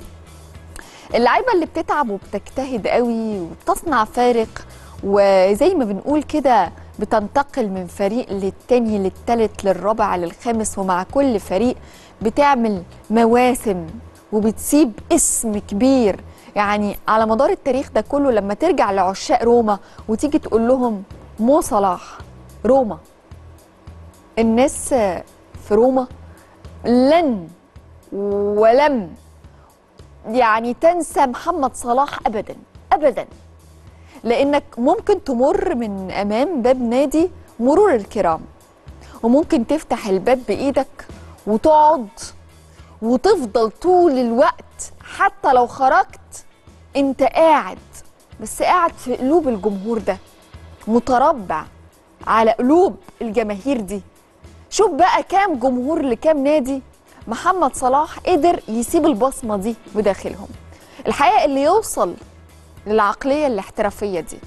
Speaker 1: اللعيبه اللي بتتعب وبتجتهد قوي وبتصنع فارق وزي ما بنقول كده بتنتقل من فريق للتاني للتالت للرابع للخامس ومع كل فريق بتعمل مواسم وبتسيب اسم كبير يعني على مدار التاريخ ده كله لما ترجع لعشاق روما وتيجي تقول لهم مو صلاح روما الناس في روما لن ولم يعني تنسى محمد صلاح ابدا ابدا لانك ممكن تمر من امام باب نادي مرور الكرام وممكن تفتح الباب بايدك وتقعد وتفضل طول الوقت حتى لو خرجت انت قاعد بس قاعد في قلوب الجمهور ده متربع على قلوب الجماهير دي شوف بقى كام جمهور لكام نادي محمد صلاح قدر يسيب البصمه دي بداخلهم الحقيقه اللي يوصل للعقليه الاحترافيه دي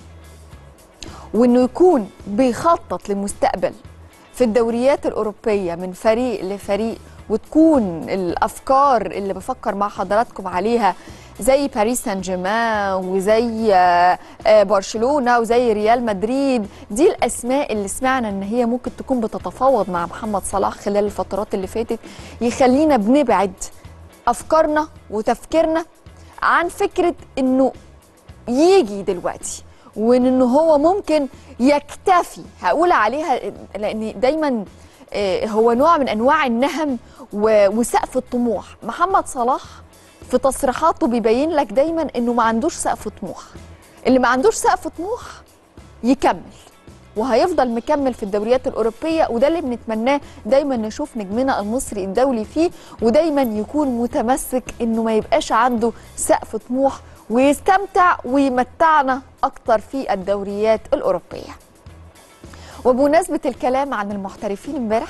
Speaker 1: وانه يكون بيخطط لمستقبل في الدوريات الاوروبيه من فريق لفريق وتكون الافكار اللي بفكر مع حضراتكم عليها زي باريس سان جيرمان وزي آه، آه، برشلونه وزي ريال مدريد دي الاسماء اللي سمعنا ان هي ممكن تكون بتتفاوض مع محمد صلاح خلال الفترات اللي فاتت يخلينا بنبعد افكارنا وتفكيرنا عن فكره انه يجي دلوقتي وان هو ممكن يكتفي هقول عليها لان دايما آه، هو نوع من انواع النهم و- وسقف الطموح محمد صلاح في تصريحاته بيبين لك دايما انه ما عندوش سقف طموح اللي ما عندوش سقف طموح يكمل وهيفضل مكمل في الدوريات الأوروبية وده اللي بنتمناه دايما نشوف نجمنا المصري الدولي فيه ودايما يكون متمسك انه ما يبقاش عنده سقف طموح ويستمتع ويمتعنا أكتر في الدوريات الأوروبية وبمناسبة الكلام عن المحترفين امبارح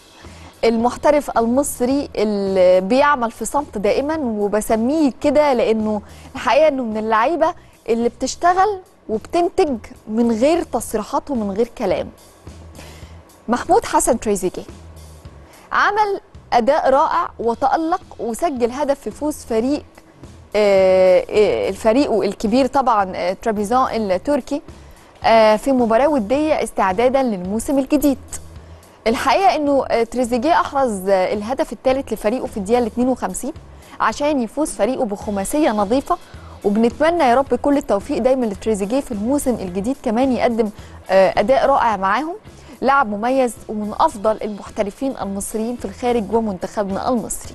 Speaker 1: المحترف المصري اللي بيعمل في صمت دائما وبسميه كده لانه الحقيقه انه من اللعيبه اللي بتشتغل وبتنتج من غير تصريحات ومن غير كلام محمود حسن تريزيجيه عمل اداء رائع وتالق وسجل هدف في فوز فريق آه، آه، الفريق الكبير طبعا آه، ترابيزون التركي آه، في مباراه وديه استعدادا للموسم الجديد الحقيقه انه آه، تريزيجيه احرز آه، الهدف الثالث لفريقه في الدقيقه 52 عشان يفوز فريقه بخماسيه نظيفه وبنتمنى يا رب كل التوفيق دايما لتريزيجيه في الموسم الجديد كمان يقدم آه، اداء رائع معاهم لاعب مميز ومن افضل المحترفين المصريين في الخارج ومنتخبنا المصري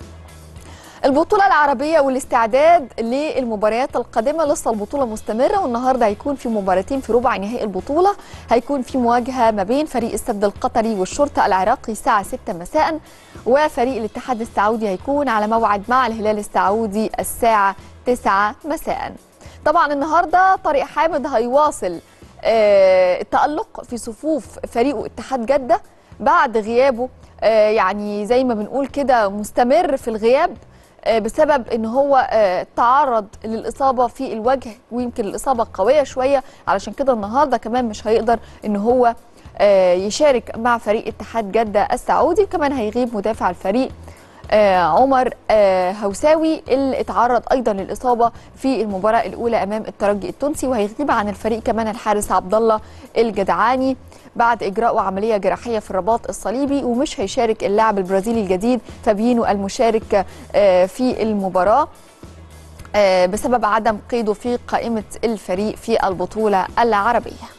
Speaker 1: البطولة العربية والاستعداد للمباريات القادمة لسه البطولة مستمرة والنهاردة هيكون في مباراتين في ربع نهائي البطولة هيكون في مواجهة ما بين فريق السد القطري والشرطة العراقي الساعة 6 مساء وفريق الاتحاد السعودي هيكون على موعد مع الهلال السعودي الساعة 9 مساء طبعا النهاردة طارق حامد هيواصل آه، التألق في صفوف فريقه اتحاد جدة بعد غيابه آه، يعني زي ما بنقول كده مستمر في الغياب آه، بسبب ان هو آه، تعرض للاصابه في الوجه ويمكن الاصابه قويه شويه علشان كده النهارده كمان مش هيقدر ان هو آه، يشارك مع فريق اتحاد جده السعودي كمان هيغيب مدافع الفريق آه، عمر آه، هوساوي اللي اتعرض ايضا للاصابه في المباراه الاولى امام الترجي التونسي وهيغيب عن الفريق كمان الحارس عبد الله الجدعاني بعد اجراء عمليه جراحيه في الرباط الصليبي ومش هيشارك اللاعب البرازيلي الجديد فابينو المشارك آه، في المباراه آه، بسبب عدم قيده في قائمه الفريق في البطوله العربيه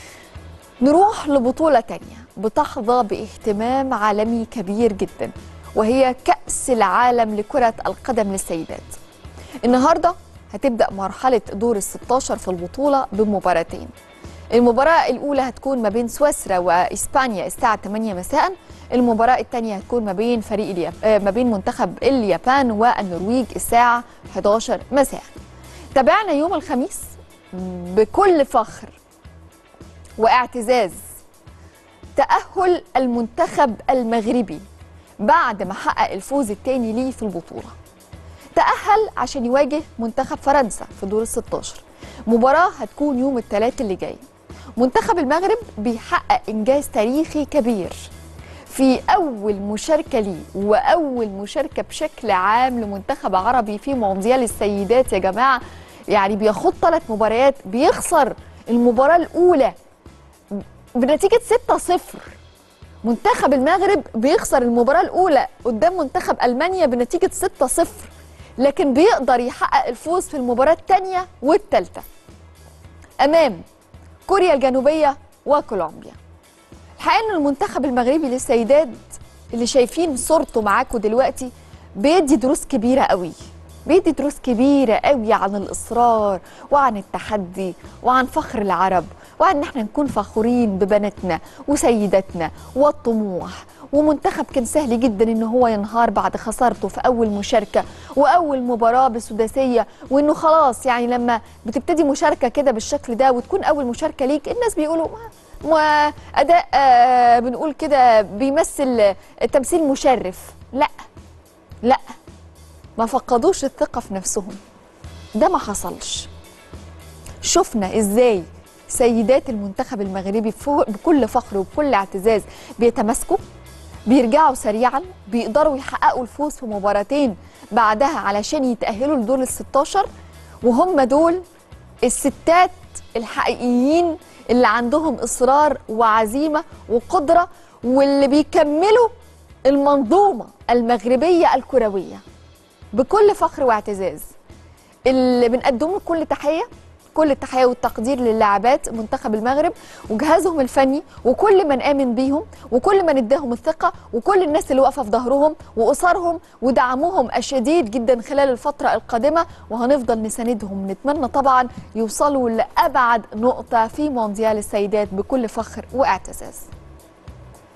Speaker 1: نروح لبطولة تانية بتحظى باهتمام عالمي كبير جدا وهي كأس العالم لكرة القدم للسيدات النهاردة هتبدأ مرحلة دور ال 16 في البطولة بمباراتين المباراة الأولى هتكون ما بين سويسرا وإسبانيا الساعة 8 مساء المباراة الثانية هتكون ما بين فريق الياب... آه، ما بين منتخب اليابان والنرويج الساعة 11 مساء تابعنا يوم الخميس بكل فخر واعتزاز تأهل المنتخب المغربي بعد ما حقق الفوز الثاني ليه في البطولة تأهل عشان يواجه منتخب فرنسا في دور ال 16 مباراة هتكون يوم الثلاث اللي جاي منتخب المغرب بيحقق إنجاز تاريخي كبير في أول مشاركة ليه وأول مشاركة بشكل عام لمنتخب عربي في مونديال السيدات يا جماعة يعني بيخوض ثلاث مباريات بيخسر المباراة الأولى بنتيجة 6-0 منتخب المغرب بيخسر المباراة الأولى قدام منتخب ألمانيا بنتيجة 6-0 لكن بيقدر يحقق الفوز في المباراة الثانية والثالثة أمام كوريا الجنوبية وكولومبيا الحقيقة إن المنتخب المغربي للسيدات اللي شايفين صورته معاكم دلوقتي بيدي دروس كبيرة قوي بيدي دروس كبيرة قوي عن الإصرار وعن التحدي وعن فخر العرب وعن إن احنا نكون فخورين ببناتنا وسيداتنا والطموح ومنتخب كان سهل جدا ان هو ينهار بعد خسارته في اول مشاركه واول مباراه بسداسيه وانه خلاص يعني لما بتبتدي مشاركه كده بالشكل ده وتكون اول مشاركه ليك الناس بيقولوا ما ما اداء آه بنقول كده بيمثل تمثيل مشرف لا لا ما فقدوش الثقه في نفسهم ده ما حصلش شفنا ازاي سيدات المنتخب المغربي فوق- بكل فخر وبكل اعتزاز بيتماسكوا بيرجعوا سريعا بيقدروا يحققوا الفوز في مباراتين بعدها علشان يتأهلوا لدور ال 16 وهم دول الستات الحقيقيين اللي عندهم إصرار وعزيمة وقدرة واللي بيكملوا المنظومة المغربية الكروية بكل فخر واعتزاز اللي بنقدم له كل تحيه كل التحيه والتقدير للاعبات منتخب المغرب وجهازهم الفني وكل من امن بيهم وكل من اداهم الثقه وكل الناس اللي واقفه في ظهرهم واسرهم ودعمهم الشديد جدا خلال الفتره القادمه وهنفضل نساندهم نتمنى طبعا يوصلوا لابعد نقطه في مونديال السيدات بكل فخر واعتزاز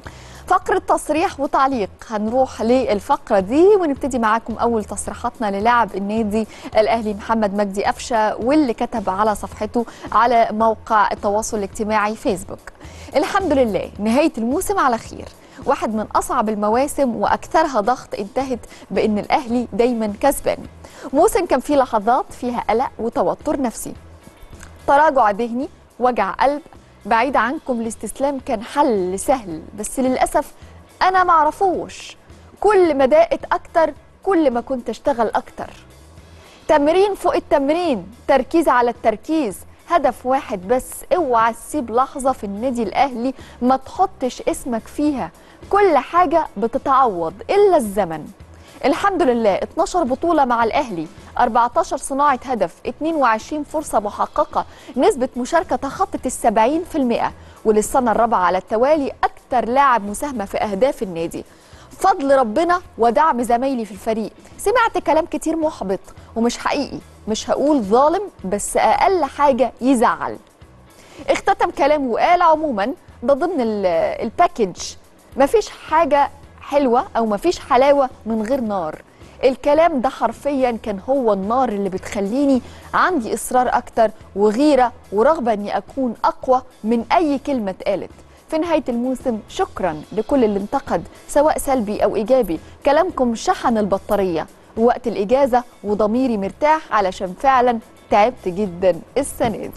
Speaker 1: فقرة تصريح وتعليق هنروح للفقرة دي ونبتدي معاكم أول تصريحاتنا للاعب النادي الأهلي محمد مجدي أفشة واللي كتب على صفحته على موقع التواصل الاجتماعي فيسبوك الحمد لله نهاية الموسم على خير واحد من أصعب المواسم وأكثرها ضغط انتهت بأن الأهلي دايما كسبان موسم كان فيه لحظات فيها قلق وتوتر نفسي تراجع ذهني وجع قلب بعيد عنكم الاستسلام كان حل سهل بس للأسف أنا معرفوش كل ما ضاقت أكتر كل ما كنت أشتغل أكتر تمرين فوق التمرين تركيز على التركيز هدف واحد بس اوعى تسيب لحظة في النادي الأهلي ما تحطش اسمك فيها كل حاجة بتتعوض إلا الزمن الحمد لله 12 بطولة مع الأهلي 14 صناعة هدف 22 فرصة محققة نسبة مشاركة تخطت السبعين في المئة وللسنة الرابعة على التوالي أكثر لاعب مساهمة في أهداف النادي فضل ربنا ودعم زمايلي في الفريق سمعت كلام كتير محبط ومش حقيقي مش هقول ظالم بس أقل حاجة يزعل اختتم كلامه وقال عموما ده ضمن ال- الباكج مفيش حاجة حلوة أو مفيش حلاوة من غير نار الكلام ده حرفيا كان هو النار اللي بتخليني عندي إصرار أكتر وغيرة ورغبة أني أكون أقوى من أي كلمة اتقالت في نهاية الموسم شكرا لكل اللي انتقد سواء سلبي أو إيجابي كلامكم شحن البطارية وقت الإجازة وضميري مرتاح علشان فعلا تعبت جدا السنة دي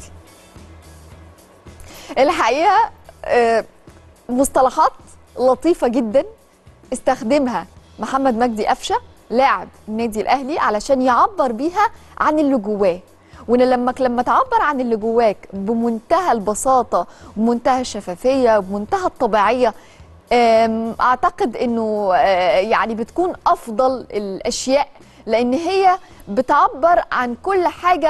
Speaker 1: الحقيقة آه، مصطلحات لطيفة جدا استخدمها محمد مجدي قفشه لاعب النادي الاهلي علشان يعبر بيها عن اللي جواه وان لما لما تعبر عن اللي جواك بمنتهى البساطه بمنتهى الشفافيه بمنتهى الطبيعيه أم، اعتقد انه آه، يعني بتكون افضل الاشياء لان هي بتعبر عن كل حاجه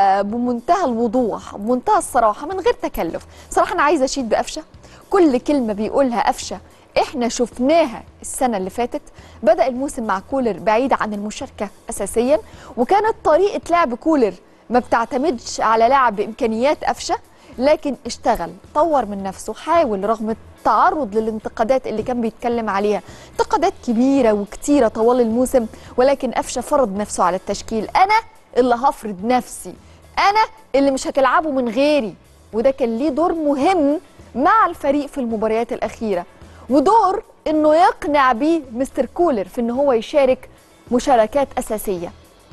Speaker 1: بمنتهى الوضوح بمنتهى الصراحه من غير تكلف صراحه انا عايزه اشيد بقفشه كل كلمه بيقولها قفشه احنا شفناها السنه اللي فاتت بدا الموسم مع كولر بعيد عن المشاركه اساسيا وكانت طريقه لعب كولر ما بتعتمدش على لعب بامكانيات قفشه لكن اشتغل طور من نفسه حاول رغم التعرض للانتقادات اللي كان بيتكلم عليها انتقادات كبيره وكتيره طوال الموسم ولكن قفشه فرض نفسه على التشكيل انا اللي هفرض نفسي انا اللي مش هتلعبه من غيري وده كان ليه دور مهم مع الفريق في المباريات الاخيره ودور انه يقنع بيه مستر كولر في ان هو يشارك مشاركات اساسيه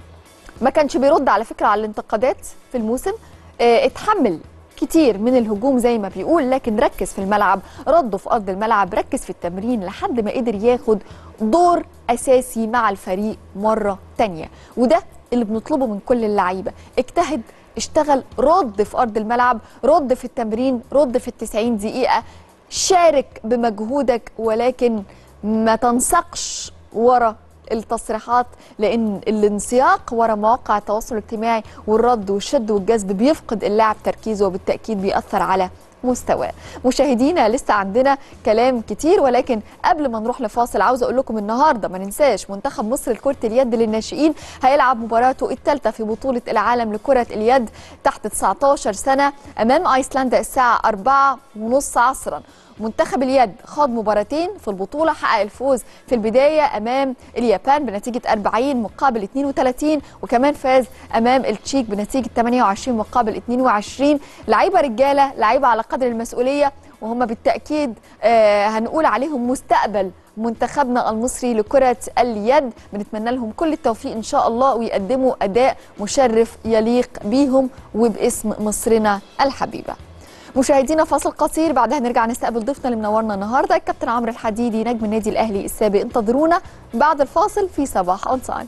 Speaker 1: ما كانش بيرد على فكره على الانتقادات في الموسم اه اتحمل كتير من الهجوم زي ما بيقول لكن ركز في الملعب رده في ارض الملعب ركز في التمرين لحد ما قدر ياخد دور اساسي مع الفريق مره تانية وده اللي بنطلبه من كل اللعيبه اجتهد اشتغل رد في ارض الملعب رد في التمرين رد في التسعين دقيقه شارك بمجهودك ولكن ما تنسقش ورا التصريحات لان الانسياق ورا مواقع التواصل الاجتماعي والرد والشد والجذب بيفقد اللاعب تركيزه وبالتاكيد بيأثر على مستواه مشاهدينا لسه عندنا كلام كتير ولكن قبل ما نروح لفاصل عاوزه اقول لكم النهارده ما ننساش منتخب مصر لكره اليد للناشئين هيلعب مباراته الثالثه في بطوله العالم لكره اليد تحت 19 سنه امام ايسلندا الساعه 4 ونص عصرا منتخب اليد خاض مباراتين في البطولة حقق الفوز في البداية أمام اليابان بنتيجة 40 مقابل 32 وكمان فاز أمام التشيك بنتيجة 28 مقابل 22 لعيبة رجالة لعيبة على قدر المسؤولية وهم بالتأكيد آه هنقول عليهم مستقبل منتخبنا المصري لكرة اليد بنتمنى لهم كل التوفيق إن شاء الله ويقدموا أداء مشرف يليق بيهم وباسم مصرنا الحبيبة مشاهدينا فاصل قصير بعدها نرجع نستقبل ضيفنا اللي منورنا النهارده الكابتن عمرو الحديدي نجم النادي الاهلي السابق انتظرونا بعد الفاصل في صباح اون تايم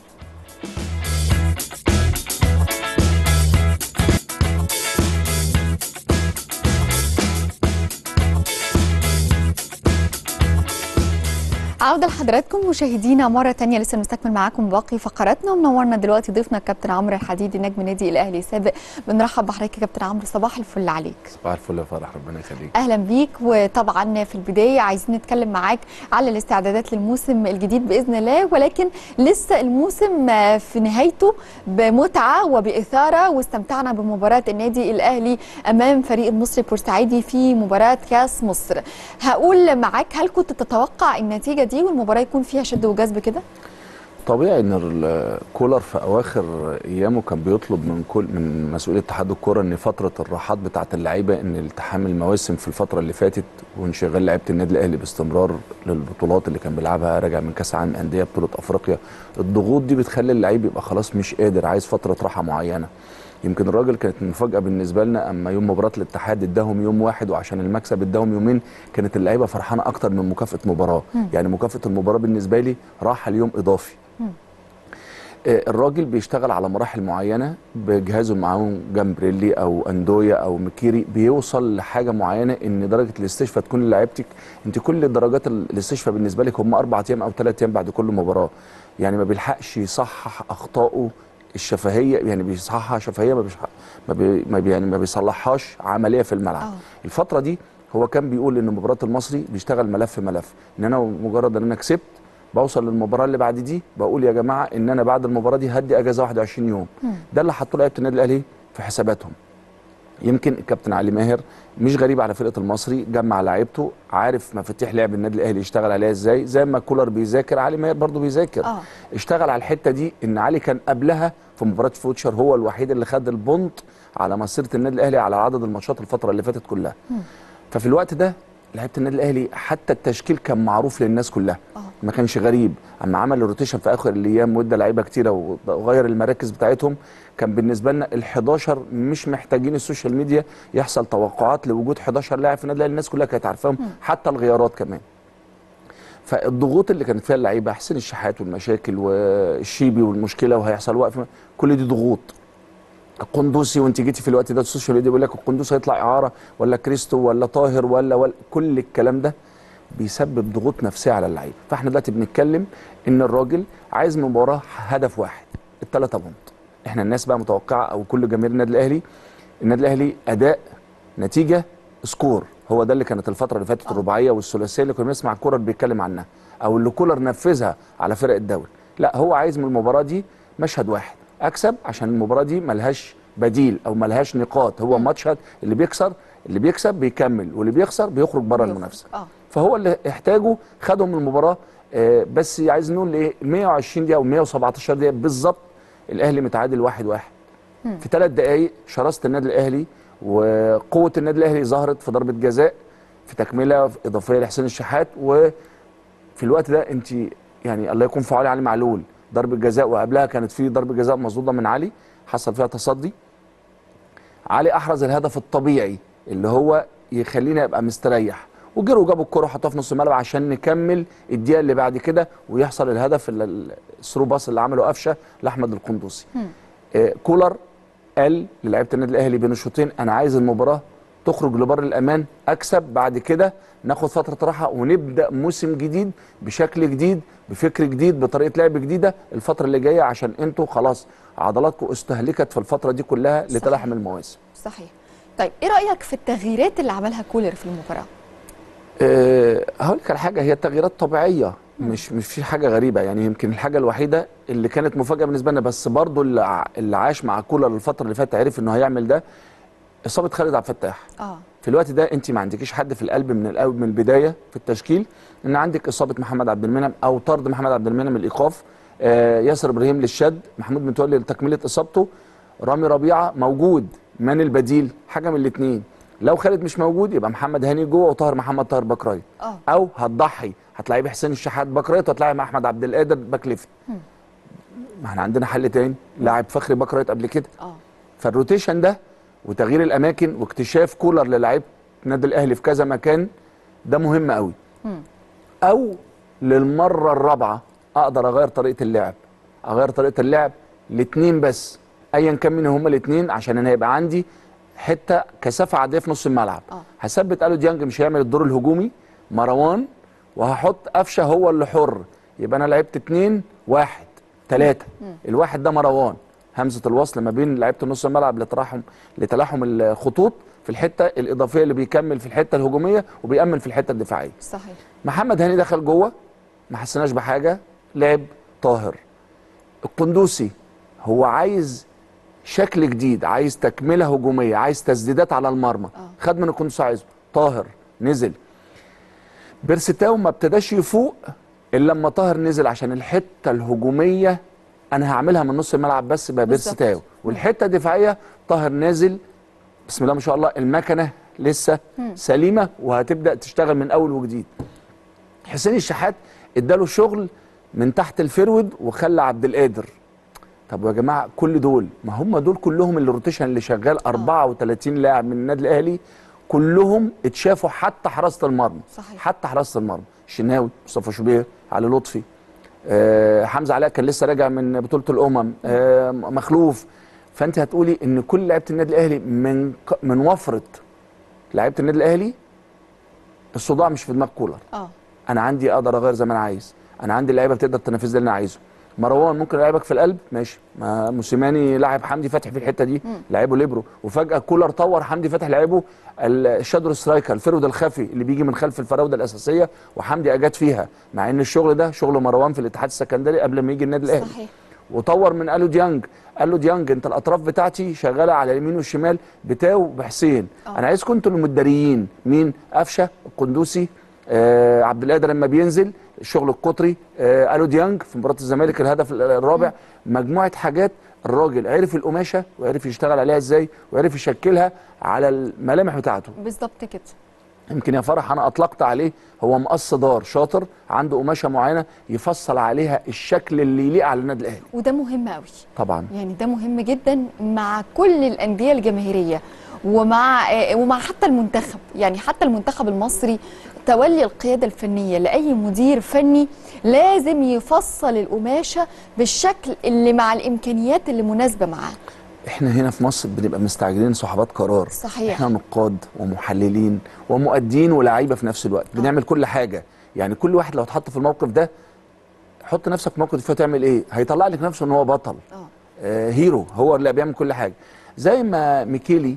Speaker 1: عودة لحضراتكم مشاهدينا مرة تانية لسه بنستكمل معاكم باقي فقراتنا ومنورنا دلوقتي ضيفنا الكابتن عمرو الحديدي نجم نادي الأهلي سابق بنرحب بحضرتك يا كابتن عمرو صباح الفل عليك
Speaker 4: صباح الفل يا فرح ربنا يخليك
Speaker 1: اهلا بيك وطبعا في البدايه عايزين نتكلم معاك على الاستعدادات للموسم الجديد باذن الله ولكن لسه الموسم في نهايته بمتعه وباثاره واستمتعنا بمباراه النادي الاهلي امام فريق المصري البورسعيدي في مباراه كاس مصر هقول معاك هل كنت تتوقع النتيجه دي والمباراه يكون فيها شد وجذب كده
Speaker 4: طبيعي ان الكولر في اواخر ايامه كان بيطلب من كل من مسؤولي اتحاد الكوره ان فتره الراحات بتاعه اللعيبه ان التحام المواسم في الفتره اللي فاتت وانشغال لعيبه النادي الاهلي باستمرار للبطولات اللي كان بيلعبها راجع من كاس عالم انديه بطوله افريقيا الضغوط دي بتخلي اللعيب يبقى خلاص مش قادر عايز فتره راحه معينه يمكن الراجل كانت مفاجاه بالنسبه لنا اما يوم مباراه الاتحاد اداهم يوم واحد وعشان المكسب اداهم يومين كانت اللعيبه فرحانه اكتر من مكافاه مباراه يعني مكافاه المباراه بالنسبه لي راحه اليوم اضافي آه، الراجل بيشتغل على مراحل معينه بجهازه معاهم جامبريلي او اندويا او مكيري بيوصل لحاجه معينه ان درجه الاستشفاء تكون لعيبتك انت كل درجات ال- الاستشفاء بالنسبه لك هم اربع ايام او ثلاث ايام بعد كل مباراه يعني ما بيلحقش يصحح اخطائه الشفهيه يعني بيصححها شفهيه ما بيش ما, بي ما بي يعني ما بيصلحهاش عمليه في الملعب
Speaker 1: آه.
Speaker 4: الفتره دي هو كان بيقول ان مباراه المصري بيشتغل ملف ملف ان انا مجرد ان انا كسبت بوصل للمباراه اللي بعد دي بقول يا جماعه ان انا بعد المباراه دي هدي اجازه 21 يوم ده اللي حطوا لعيبه النادي الاهلي في حساباتهم يمكن الكابتن علي ماهر مش غريب على فرقه المصري جمع لعيبته عارف مفاتيح لعب النادي الاهلي يشتغل عليها ازاي زي ما كولر بيذاكر علي ماهر برضه بيذاكر
Speaker 1: آه.
Speaker 4: اشتغل على الحته دي ان علي كان قبلها في مباراه فوتشر هو الوحيد اللي خد البونت على مسيره النادي الاهلي على عدد الماتشات الفتره اللي فاتت كلها ففي الوقت ده لعيبه النادي الاهلي حتى التشكيل كان معروف للناس كلها
Speaker 1: آه.
Speaker 4: ما كانش غريب اما عمل الروتيشن في اخر الايام وادى لعيبه كتيره وغير المراكز بتاعتهم كان بالنسبه لنا ال11 مش محتاجين السوشيال ميديا يحصل توقعات لوجود 11 لاعب في النادي الاهلي الناس كلها كانت عارفاهم حتى الغيارات كمان فالضغوط اللي كانت فيها اللعيبه حسين الشحات والمشاكل والشيبي والمشكله وهيحصل وقف كل دي ضغوط القندوسي وانت جيتي في الوقت ده السوشيال ميديا بيقول لك القندوسي هيطلع اعاره ولا كريستو ولا طاهر ولا ولا كل الكلام ده بيسبب ضغوط نفسيه على اللعيبه فاحنا دلوقتي بنتكلم ان الراجل عايز من مباراه هدف واحد الثلاثه بونت احنا الناس بقى متوقعه او كل جماهير النادي الاهلي النادي الاهلي اداء نتيجه سكور هو ده اللي كانت الفتره اللي فاتت الرباعيه والثلاثيه اللي كنا بنسمع كولر بيتكلم عنها او اللي كولر نفذها على فرق الدوري لا هو عايز من المباراه دي مشهد واحد اكسب عشان المباراه دي ملهاش بديل او ملهاش نقاط هو ماتش اللي بيكسر اللي بيكسب بيكمل واللي بيخسر بيخرج بره
Speaker 1: بيخرج.
Speaker 4: المنافسه
Speaker 1: اه
Speaker 4: فهو اللي احتاجه خدهم من المباراه آه، بس عايز نقول ايه 120 دقيقه او 117 دقيقه بالظبط الاهلي متعادل واحد واحد في ثلاث دقائق شراسه النادي الاهلي وقوه النادي الاهلي ظهرت في ضربه جزاء في تكمله اضافيه لحسين الشحات وفي الوقت ده انت يعني الله يكون في عون علي معلول ضربه جزاء وقبلها كانت في ضربه جزاء مصدوده من علي حصل فيها تصدي علي احرز الهدف الطبيعي اللي هو يخلينا ابقى مستريح وجروا جابوا الكره وحطوها في نص الملعب عشان نكمل الدقيقه اللي بعد كده ويحصل الهدف اللي- ال- الثرو باص اللي عمله قفشه لاحمد القندوسي آه كولر قال للاعيبه النادي الاهلي بين الشوطين انا عايز المباراه تخرج لبر الامان اكسب بعد كده ناخد فتره راحه ونبدا موسم جديد بشكل جديد بفكر جديد بطريقه لعب جديده الفتره اللي جايه عشان انتوا خلاص عضلاتكم استهلكت في الفتره دي كلها لتلاحم المواسم
Speaker 1: صحيح طيب ايه رايك في التغييرات اللي عملها كولر في المباراه
Speaker 4: أه هقول لك على حاجه هي التغييرات طبيعيه مش مش في حاجه غريبه يعني يمكن الحاجه الوحيده اللي كانت مفاجاه بالنسبه لنا بس برضو اللي, ع- اللي عاش مع كولر الفتره اللي فاتت عرف انه هيعمل ده اصابه خالد عبد الفتاح
Speaker 1: اه
Speaker 4: في الوقت ده انت ما عندكيش حد في القلب من الأول من البدايه في التشكيل ان عندك اصابه محمد عبد المنعم او طرد محمد عبد المنعم من الايقاف آه ياسر ابراهيم للشد محمود متولي لتكمله اصابته رامي ربيعه موجود من البديل حاجه من الاثنين لو خالد مش موجود يبقى محمد هاني جوه وطاهر محمد طاهر باك رايت
Speaker 1: اه
Speaker 4: او هتضحي هتلاعب حسين الشحات باك رايت وهتلاعب مع احمد عبد القادر باك ليفت ما احنا عندنا حل تاني لاعب فخري باك رايت قبل كده
Speaker 1: اه
Speaker 4: فالروتيشن ده وتغيير الاماكن واكتشاف كولر للاعيبه النادي الاهلي في كذا مكان ده مهم قوي او للمره الرابعه اقدر اغير طريقه اللعب اغير طريقه اللعب لاثنين بس ايا كان من هما الاثنين عشان انا هيبقى عندي حته كثافه عاديه في نص الملعب
Speaker 1: آه.
Speaker 4: هثبت الو ديانج مش هيعمل الدور الهجومي مروان وهحط قفشه هو اللي حر يبقى انا لعبت اتنين واحد ثلاثه الواحد ده مروان همزه الوصل ما بين لعيبه نص الملعب لتلاحم لتلاحم الخطوط في الحته الاضافيه اللي بيكمل في الحته الهجوميه وبيأمن في الحته الدفاعيه
Speaker 1: صحيح
Speaker 4: محمد هاني دخل جوه ما حسناش بحاجه لعب طاهر القندوسي هو عايز شكل جديد عايز تكمله هجوميه عايز تسديدات على المرمى
Speaker 1: آه.
Speaker 4: خد من القندوسي عايزه طاهر نزل بيرستاو ما ابتداش يفوق الا لما طاهر نزل عشان الحته الهجوميه انا هعملها من نص الملعب بس بقى
Speaker 1: بالظبط.
Speaker 4: بيرستاو والحته الدفاعيه طاهر نازل بسم الله ما شاء الله المكنه لسه سليمه وهتبدا تشتغل من اول وجديد حسين الشحات اداله شغل من تحت الفرود وخلى عبد القادر طب يا جماعه كل دول ما هم دول كلهم اللي الروتيشن اللي شغال 34 لاعب من النادي الاهلي كلهم اتشافوا حتى حراسه المرمى
Speaker 1: صحيح.
Speaker 4: حتى حراسه المرمى الشناوي مصطفى شوبير علي لطفي آه حمزه علاء كان لسه راجع من بطوله الامم آه مخلوف فانت هتقولي ان كل لعيبه النادي الاهلي من ق- من وفره لعيبه النادي الاهلي الصداع مش في دماغ كولر
Speaker 1: اه
Speaker 4: انا عندي اقدر اغير زي ما انا عايز انا عندي لعيبه بتقدر تنفذ اللي انا عايزه مروان ممكن العبك في القلب ماشي ما موسيماني لاعب حمدي فتحي في الحته دي لعبه ليبرو وفجاه كولر طور حمدي فتحي لعبه الشادر سترايكر الفرود الخفي اللي بيجي من خلف الفراوده الاساسيه وحمدي اجاد فيها مع ان الشغل ده شغل مروان في الاتحاد السكندري قبل ما يجي النادي الاهلي
Speaker 1: صحيح
Speaker 4: وطور من الو ديانج الو ديانج انت الاطراف بتاعتي شغاله على اليمين والشمال بتاو بحسين
Speaker 1: آه.
Speaker 4: انا عايزكم انتوا المداريين مين قفشه القندوسي آه عبد القادر لما بينزل الشغل القطري آه الو ديانج في مباراه الزمالك الهدف الرابع مجموعه حاجات الراجل عرف القماشه وعرف يشتغل عليها ازاي وعرف يشكلها على الملامح بتاعته
Speaker 1: بالظبط كده
Speaker 4: يمكن يا فرح انا اطلقت عليه هو مقص دار شاطر عنده قماشه معينه يفصل عليها الشكل اللي يليق على النادي الاهلي
Speaker 1: وده مهم قوي
Speaker 4: طبعا
Speaker 1: يعني ده مهم جدا مع كل الانديه الجماهيريه ومع آه، ومع حتى المنتخب يعني حتى المنتخب المصري تولي القياده الفنيه لاي مدير فني لازم يفصل القماشه بالشكل اللي مع الامكانيات اللي مناسبه معاه
Speaker 4: احنا هنا في مصر بنبقى مستعجلين صحابات قرار
Speaker 1: صحيح.
Speaker 4: احنا نقاد ومحللين ومؤدين ولاعيبه في نفس الوقت بنعمل كل حاجه يعني كل واحد لو اتحط في الموقف ده حط نفسك في الموقف ده تعمل ايه هيطلع لك نفسه ان هو بطل
Speaker 1: اه
Speaker 4: آه هيرو هو اللي بيعمل كل حاجه زي ما ميكيلي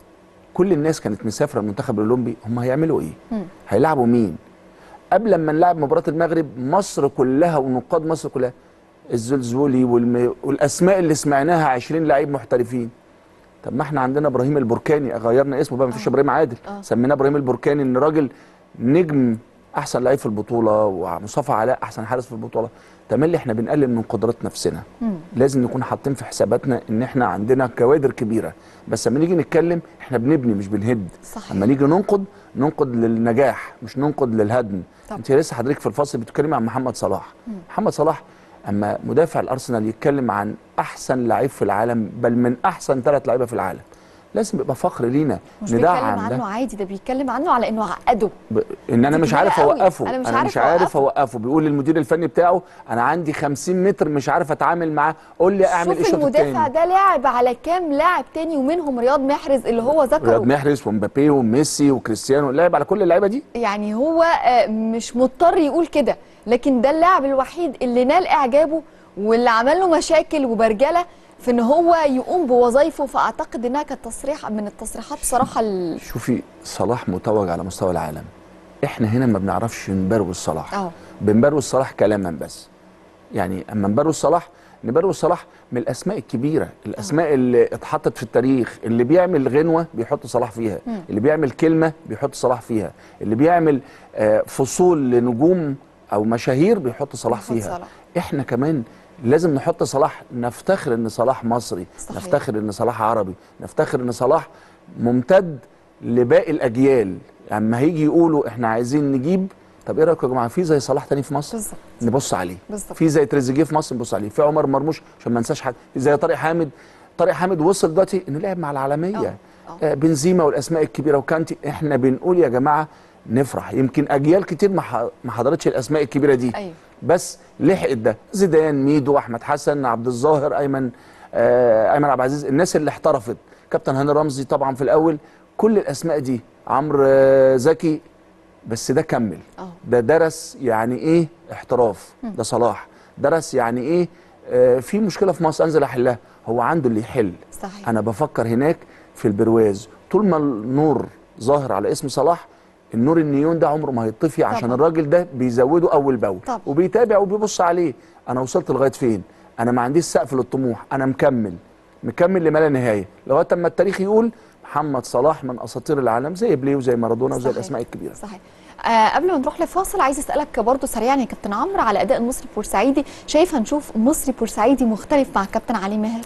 Speaker 4: كل الناس كانت مسافره المنتخب الاولمبي هم هيعملوا ايه
Speaker 1: مم.
Speaker 4: هيلعبوا مين قبل ما نلعب مباراه المغرب مصر كلها ونقاد مصر كلها الزلزولي والم... والاسماء اللي سمعناها 20 لعيب محترفين طب ما احنا عندنا ابراهيم البركاني غيرنا اسمه بقى مفيش
Speaker 1: آه.
Speaker 4: ابراهيم عادل
Speaker 1: آه.
Speaker 4: سميناه ابراهيم البركاني ان راجل نجم احسن لعيب في البطوله ومصطفى علاء احسن حارس في البطوله تملي احنا بنقلل من قدرات نفسنا
Speaker 1: مم.
Speaker 4: لازم نكون حاطين في حساباتنا ان احنا عندنا كوادر كبيره بس لما نيجي نتكلم احنا بنبني مش بنهد
Speaker 1: صحيح.
Speaker 4: اما نيجي ننقد ننقد للنجاح مش ننقد للهدم
Speaker 1: طب.
Speaker 4: انت لسه حضرتك في الفصل بتتكلمي عن محمد صلاح محمد صلاح اما مدافع الارسنال يتكلم عن احسن لعيب في العالم بل من احسن ثلاث لعيبه في العالم لازم يبقى فخر لينا
Speaker 1: مش بيتكلم
Speaker 4: ندعم
Speaker 1: عنه
Speaker 4: ده
Speaker 1: عادي ده بيتكلم عنه على انه عقده
Speaker 4: ب... ان انا
Speaker 1: دي
Speaker 4: مش
Speaker 1: كبيرة
Speaker 4: عارف
Speaker 1: قوي.
Speaker 4: اوقفه
Speaker 1: أنا مش
Speaker 4: انا
Speaker 1: عارف
Speaker 4: مش عارف
Speaker 1: أوقفه.
Speaker 4: اوقفه بيقول للمدير الفني بتاعه انا عندي 50 متر مش عارف اتعامل معاه قول لي اعمل ايه
Speaker 1: شوف
Speaker 4: الشوط
Speaker 1: المدافع
Speaker 4: الثاني
Speaker 1: ده لاعب على كام لاعب تاني ومنهم رياض محرز اللي هو
Speaker 4: رياض
Speaker 1: ذكره
Speaker 4: محرز ومبابي وميسي وكريستيانو لعب على كل اللعيبه دي
Speaker 1: يعني هو آه، مش مضطر يقول كده لكن ده اللاعب الوحيد اللي نال اعجابه واللي عمل له مشاكل وبرجله في ان هو يقوم بوظائفه فاعتقد انها كانت تصريح من التصريحات بصراحه ال...
Speaker 4: شوفي صلاح متوج على مستوى العالم احنا هنا ما بنعرفش نبروز صلاح
Speaker 1: اه
Speaker 4: بنبروز صلاح كلاما بس يعني اما نبروز صلاح نبروز صلاح من الاسماء الكبيره الاسماء اللي اتحطت في التاريخ اللي بيعمل غنوه بيحط صلاح فيها
Speaker 1: مم.
Speaker 4: اللي بيعمل كلمه بيحط صلاح فيها اللي بيعمل آه، فصول لنجوم او مشاهير بيحط صلاح
Speaker 1: بيحط
Speaker 4: فيها
Speaker 1: صلاح.
Speaker 4: احنا كمان لازم نحط صلاح نفتخر ان صلاح مصري
Speaker 1: صحيح.
Speaker 4: نفتخر ان صلاح عربي نفتخر ان صلاح ممتد لباقي الاجيال اما هيجي يقولوا احنا عايزين نجيب طب ايه رايكم يا جماعه في زي صلاح تاني في مصر
Speaker 1: بالظبط
Speaker 4: نبص عليه
Speaker 1: بالظبط.
Speaker 4: في زي تريزيجيه في مصر نبص عليه في عمر مرموش عشان ما ننساش حد في زي طارق حامد طارق حامد وصل دلوقتي انه لعب مع العالميه
Speaker 1: آه،
Speaker 4: آه بنزيما والاسماء الكبيره وكانتي احنا بنقول يا جماعه نفرح يمكن اجيال كتير ما ح- ما حضرتش الاسماء الكبيره دي
Speaker 1: ايوه
Speaker 4: بس لحقت ده زيدان ميدو احمد حسن عبد الظاهر ايمن آه ايمن عبد العزيز الناس اللي احترفت كابتن هاني رمزي طبعا في الاول كل الاسماء دي عمرو آه، زكي بس ده كمل
Speaker 1: اه
Speaker 4: ده درس يعني ايه احتراف ده صلاح درس يعني ايه آه في مشكله في مصر انزل احلها هو عنده اللي يحل
Speaker 1: صحيح
Speaker 4: انا بفكر هناك في البرواز طول ما النور ظاهر على اسم صلاح النور النيون ده عمره ما هيطفي عشان
Speaker 1: طبعا.
Speaker 4: الراجل ده بيزوده اول باول
Speaker 1: طبعا.
Speaker 4: وبيتابع وبيبص عليه انا وصلت لغايه فين انا ما عنديش سقف للطموح انا مكمل مكمل لما لا نهايه لغايه اما التاريخ يقول محمد صلاح من اساطير العالم زي بليه وزي مارادونا وزي
Speaker 1: صحيح.
Speaker 4: الاسماء الكبيره
Speaker 1: صحيح آه قبل ما نروح لفاصل عايز اسالك برضو سريعا يا كابتن عمرو على اداء المصري البورسعيدي شايف هنشوف مصري بورسعيدي مختلف مع كابتن علي ماهر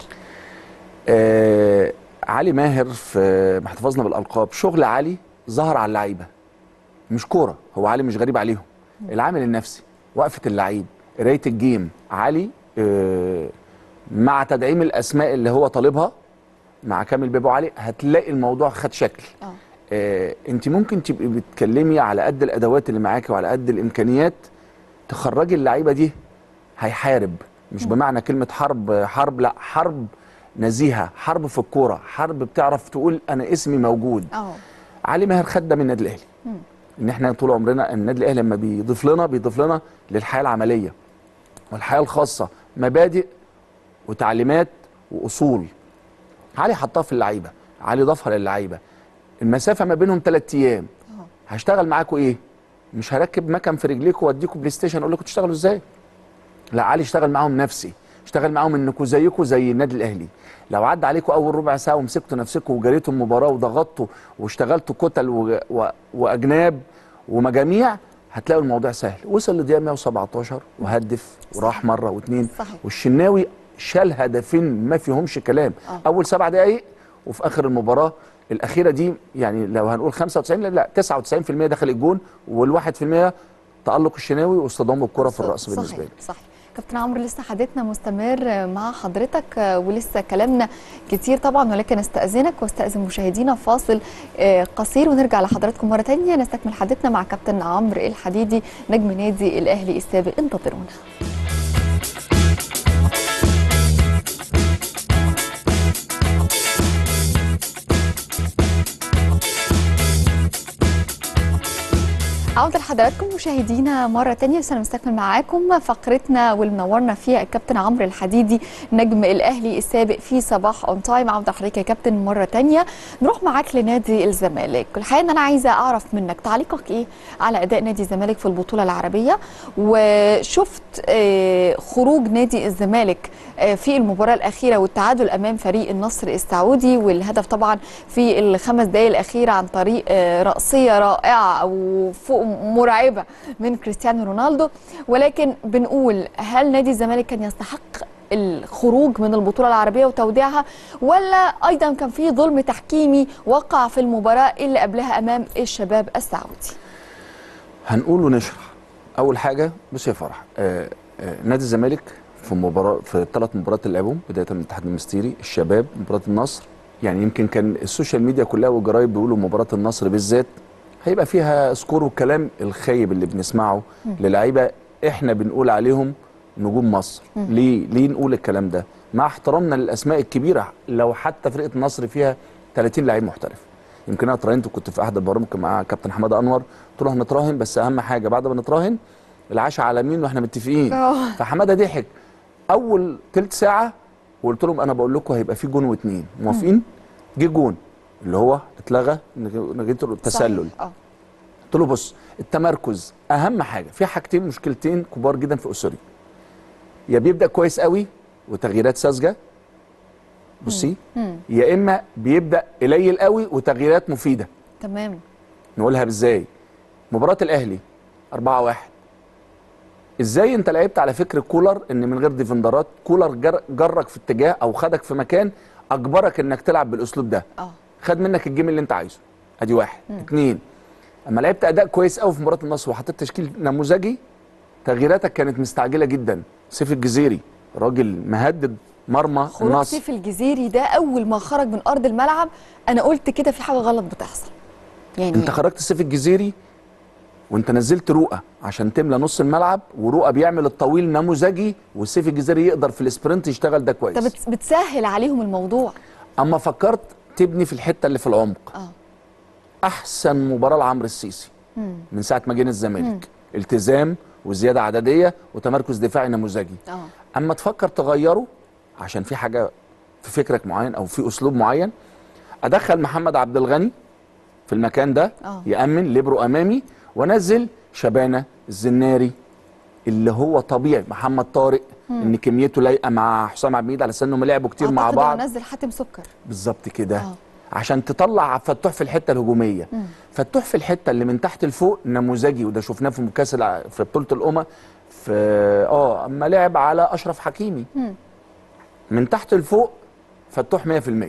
Speaker 4: آه علي ماهر في ما احتفظنا بالالقاب شغل علي ظهر على اللعيبه مش كوره هو علي مش غريب عليهم العامل النفسي وقفه اللعيب قرايه الجيم علي آه مع تدعيم الاسماء اللي هو طالبها مع كامل بيبو علي هتلاقي الموضوع خد شكل
Speaker 1: اه
Speaker 4: آه انت ممكن تبقي بتتكلمي على قد الادوات اللي معاكي وعلى قد الامكانيات تخرجي اللعيبه دي هيحارب مش بمعنى كلمه حرب حرب لا حرب نزيهه حرب في الكوره حرب بتعرف تقول انا اسمي موجود
Speaker 1: اه
Speaker 4: علي ماهر خد ده من النادي الاهلي ان احنا طول عمرنا النادي الاهلي لما بيضيف لنا بيضيف لنا للحياه العمليه والحياه الخاصه مبادئ وتعليمات واصول علي حطها في اللعيبه علي ضافها للعيبه المسافه ما بينهم ثلاث ايام
Speaker 1: اه
Speaker 4: هشتغل معاكم ايه مش هركب مكن في رجليكم واديكم بلاي ستيشن اقول لكم تشتغلوا ازاي لا علي اشتغل معاهم نفسي اشتغل معاهم انكم زيكم زي النادي الاهلي لو عدى عليكم اول ربع ساعه ومسكتوا نفسكم وجريتوا المباراه وضغطتوا واشتغلتوا كتل و... و... واجناب ومجاميع هتلاقوا الموضوع سهل وصل لدقيقه 117 وهدف وراح مره واثنين
Speaker 1: صحيح.
Speaker 4: والشناوي شال هدفين ما فيهمش كلام
Speaker 1: آه.
Speaker 4: اول سبع دقائق وفي اخر المباراه الاخيره دي يعني لو هنقول 95 لا, لا 99% دخل الجون والواحد في المية تالق الشناوي واصطدام الكره في الراس بالنسبه
Speaker 1: صحيح
Speaker 4: لي
Speaker 1: صحيح كابتن عمرو لسه حديثنا مستمر مع حضرتك آه، ولسه كلامنا كتير طبعا ولكن استاذنك واستاذن مشاهدينا فاصل آه، قصير ونرجع لحضراتكم مره تانية نستكمل حديثنا مع كابتن عمرو الحديدي نجم نادي الاهلي السابق انتظرونا عودة لحضراتكم مشاهدينا مرة تانية بس أنا مستكمل معاكم فقرتنا واللي منورنا فيها الكابتن عمرو الحديدي نجم الأهلي السابق في صباح أون تايم عودة لحضرتك يا كابتن مرة تانية نروح معاك لنادي الزمالك الحقيقة إن أنا عايزة أعرف منك تعليقك إيه على أداء نادي الزمالك في البطولة العربية وشفت آه، خروج نادي الزمالك آه، في المباراة الأخيرة والتعادل أمام فريق النصر السعودي والهدف طبعا في الخمس دقايق الأخيرة عن طريق آه، رأسية رائعة أو فوق مرعبة من كريستيانو رونالدو ولكن بنقول هل نادي الزمالك كان يستحق الخروج من البطولة العربية وتوديعها ولا أيضا كان في ظلم تحكيمي وقع في المباراة اللي قبلها أمام الشباب السعودي
Speaker 4: هنقول ونشرح اول حاجه بص يا فرح آه آه نادي الزمالك في مباراه في الثلاث مباريات اللي لعبهم بدايه من الاتحاد المستيري الشباب مباراه النصر يعني يمكن كان السوشيال ميديا كلها والجرايد بيقولوا مباراه النصر بالذات هيبقى فيها سكور والكلام الخايب اللي بنسمعه للعيبه احنا بنقول عليهم نجوم مصر ليه ليه نقول الكلام ده مع احترامنا للاسماء الكبيره لو حتى فرقه النصر فيها 30 لعيب محترف يمكن انا اتراهنت وكنت في احد البرامج مع كابتن حماده انور قلت له هنتراهن بس اهم حاجه بعد ما نتراهن العشاء على مين واحنا متفقين
Speaker 1: آه.
Speaker 4: فحماده ضحك اول تلت ساعه وقلت لهم انا بقول لكم هيبقى في جون واثنين موافقين جه جون اللي هو اتلغى نتيجه التسلل
Speaker 1: صحيح. اه
Speaker 4: قلت له بص التمركز اهم حاجه في حاجتين مشكلتين كبار جدا في اسوري يا بيبدا كويس قوي وتغييرات ساذجه بصي يا اما بيبدا قليل قوي وتغييرات مفيده
Speaker 1: تمام
Speaker 4: نقولها ازاي مباراه الاهلي 4 1 ازاي انت لعبت على فكر كولر ان من غير ديفندرات كولر جر جرك في اتجاه او خدك في مكان اجبرك انك تلعب بالاسلوب ده
Speaker 1: اه
Speaker 4: خد منك الجيم اللي انت عايزه ادي واحد اتنين اما لعبت اداء كويس قوي في مباراه النصر وحطيت تشكيل نموذجي تغييراتك كانت مستعجله جدا سيف الجزيري راجل مهدد مرمى
Speaker 1: خروج
Speaker 4: النصر
Speaker 1: سيف الجزيري ده اول ما خرج من ارض الملعب انا قلت كده في حاجه غلط بتحصل يعني
Speaker 4: انت خرجت سيف الجزيري وانت نزلت رؤى عشان تملى نص الملعب ورؤى بيعمل الطويل نموذجي والسيف الجزيري يقدر في الاسبرنت يشتغل ده
Speaker 1: انت
Speaker 4: كويس
Speaker 1: بت- بتسهل عليهم الموضوع
Speaker 4: اما فكرت تبني في الحته اللي في العمق
Speaker 1: اه
Speaker 4: احسن مباراه لعمرو السيسي من ساعه ما جينا الزمالك التزام وزياده عدديه وتمركز دفاعي نموذجي
Speaker 1: اه
Speaker 4: اما تفكر تغيره عشان في حاجه في فكرك معين او في اسلوب معين ادخل محمد عبد الغني في المكان ده
Speaker 1: آه.
Speaker 4: يامن ليبرو امامي وانزل شبانه الزناري اللي هو طبيعي محمد طارق ان كميته لايقه مع حسام عبد المجيد على اساس انهم لعبوا كتير مع
Speaker 1: أعتقد
Speaker 4: بعض
Speaker 1: هو نزل حاتم سكر
Speaker 4: بالظبط كده
Speaker 1: آه.
Speaker 4: عشان تطلع فتوح في الحته الهجوميه فتوح في الحته اللي من تحت لفوق نموذجي وده شفناه في كاس الع- في بطوله الامم في اه اما لعب على اشرف حكيمي من تحت لفوق فتوح 100%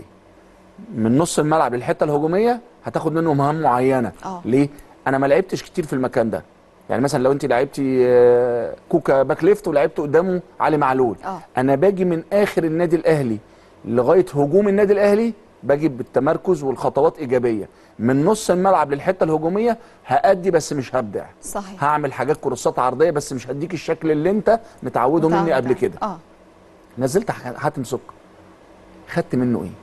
Speaker 4: من نص الملعب للحته الهجوميه هتاخد منه مهام معينه
Speaker 1: آه.
Speaker 4: ليه انا ما لعبتش كتير في المكان ده يعني مثلا لو انت لعبتي آه، كوكا باك ليفت ولعبت قدامه علي معلول
Speaker 1: آه.
Speaker 4: انا باجي من اخر النادي الاهلي لغايه هجوم النادي الاهلي باجي بالتمركز والخطوات ايجابيه من نص الملعب للحته الهجوميه هادي بس مش هبدع
Speaker 1: صحيح
Speaker 4: هعمل حاجات كروسات عرضيه بس مش هديك الشكل اللي انت متعوده مني
Speaker 1: متعود
Speaker 4: قبل
Speaker 1: عليه.
Speaker 4: كده
Speaker 1: اه
Speaker 4: نزلت ح- حاتم سكر خدت منه ايه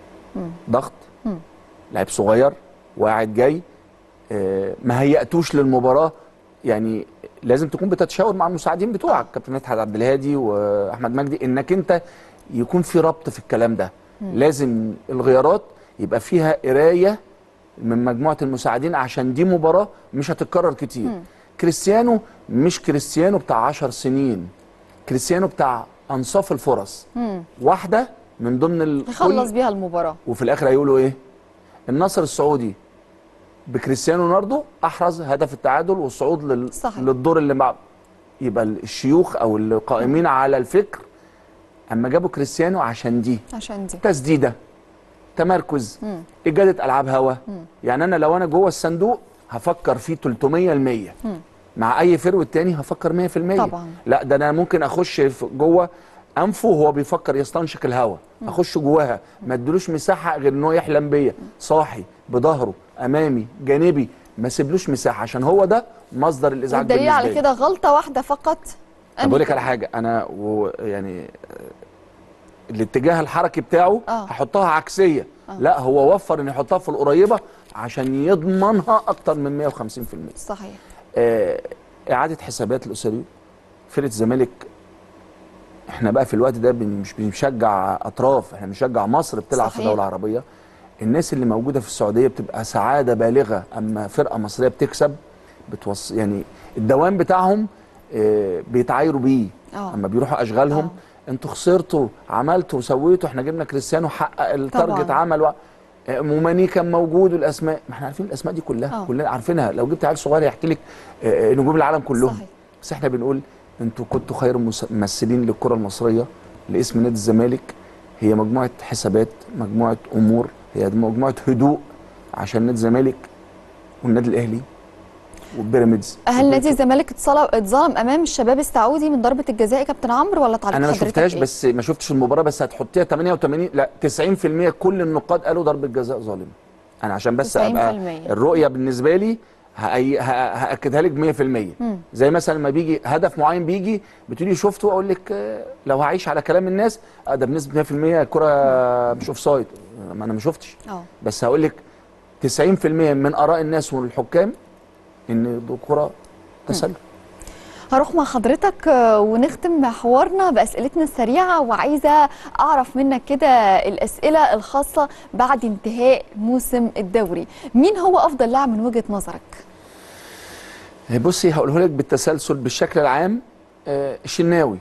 Speaker 4: ضغط لعيب صغير وقاعد جاي آه، ما هيأتوش للمباراه يعني لازم تكون بتتشاور مع المساعدين بتوعك كابتن مدحت عبد الهادي واحمد مجدي انك انت يكون في ربط في الكلام ده لازم الغيارات يبقى فيها قرايه من مجموعه المساعدين عشان دي مباراه مش هتتكرر كتير كريستيانو مش كريستيانو بتاع عشر سنين كريستيانو بتاع انصاف الفرص واحده من ضمن الكل
Speaker 1: يخلص بيها المباراه
Speaker 4: وفي الاخر هيقولوا ايه النصر السعودي بكريستيانو رونالدو احرز هدف التعادل والصعود لل...
Speaker 1: صحيح.
Speaker 4: للدور اللي بعد يبقى الشيوخ او القائمين على الفكر اما جابوا كريستيانو عشان دي
Speaker 1: عشان دي
Speaker 4: تسديده تمركز اجاده العاب هوا يعني انا لو انا جوه الصندوق هفكر فيه 300 المية مع اي فروت تاني هفكر 100%
Speaker 1: طبعا.
Speaker 4: لا ده انا ممكن اخش في جوه انفه وهو بيفكر يستنشق الهواء اخش جواها ما ادلوش مساحه غير ان هو يحلم بيا صاحي بظهره امامي جانبي ما سيبلوش مساحه عشان هو ده مصدر الازعاج
Speaker 1: والدليل
Speaker 4: بالنسبه
Speaker 1: على
Speaker 4: لي.
Speaker 1: كده غلطه واحده فقط
Speaker 4: طب بقول لك على حاجه انا و يعني آه، الاتجاه الحركي بتاعه
Speaker 1: آه.
Speaker 4: هحطها عكسيه لا هو وفر ان يحطها في القريبه عشان يضمنها اكتر من 150%
Speaker 1: صحيح
Speaker 4: آه، اعاده حسابات الاسري فرقه الزمالك احنا بقى في الوقت ده بن- مش بنشجع اطراف احنا بنشجع مصر بتلعب في
Speaker 1: صحيح.
Speaker 4: دوله عربيه الناس اللي موجوده في السعوديه بتبقى سعاده بالغه اما فرقه مصريه بتكسب بتوص يعني الدوام بتاعهم آه، بيتعايروا بيه
Speaker 1: آه.
Speaker 4: اما بيروحوا اشغالهم انتوا خسرتوا عملتوا وسويتوا احنا جبنا كريستيانو حقق التارجت
Speaker 1: طبعاً.
Speaker 4: عمل و... آه، موماني كان موجود والاسماء ما احنا عارفين الاسماء دي كلها
Speaker 1: آه.
Speaker 4: كلنا عارفينها لو جبت عيل صغير يحكي لك آه، نجوم العالم كلهم
Speaker 1: صحيح.
Speaker 4: بس احنا بنقول انتوا كنتوا خير مس- ممثلين للكره المصريه لاسم نادي الزمالك هي مجموعه حسابات مجموعه امور هي مجموعه هدوء عشان نادي الزمالك والنادي الاهلي والبيراميدز
Speaker 1: هل نادي الزمالك اتصل- اتظلم امام الشباب السعودي من ضربه الجزاء يا كابتن عمرو ولا تعليق
Speaker 4: انا ما
Speaker 1: حضرتك
Speaker 4: شفتهاش
Speaker 1: إيه؟
Speaker 4: بس ما شفتش المباراه بس هتحطيها 88 لا 90% كل النقاد قالوا ضربه جزاء ظالمه انا عشان بس
Speaker 1: 90%.
Speaker 4: ابقى الرؤيه بالنسبه لي هأي- ه- هاكدها لك 100% زي مثلا لما بيجي هدف معين بيجي بتقولي شفته اقول لك آه، لو هعيش على كلام الناس آه، ده بنسبه 100% الكره مش اوف سايد ما انا ما شفتش
Speaker 1: اه
Speaker 4: بس هقول لك 90% من اراء الناس والحكام ان دي كره تسلل
Speaker 1: هروح مع حضرتك آه، ونختم حوارنا باسئلتنا السريعه وعايزه اعرف منك كده الاسئله الخاصه بعد انتهاء موسم الدوري مين هو افضل لاعب من وجهه نظرك
Speaker 4: بصي هقوله لك بالتسلسل بالشكل العام آه، الشناوي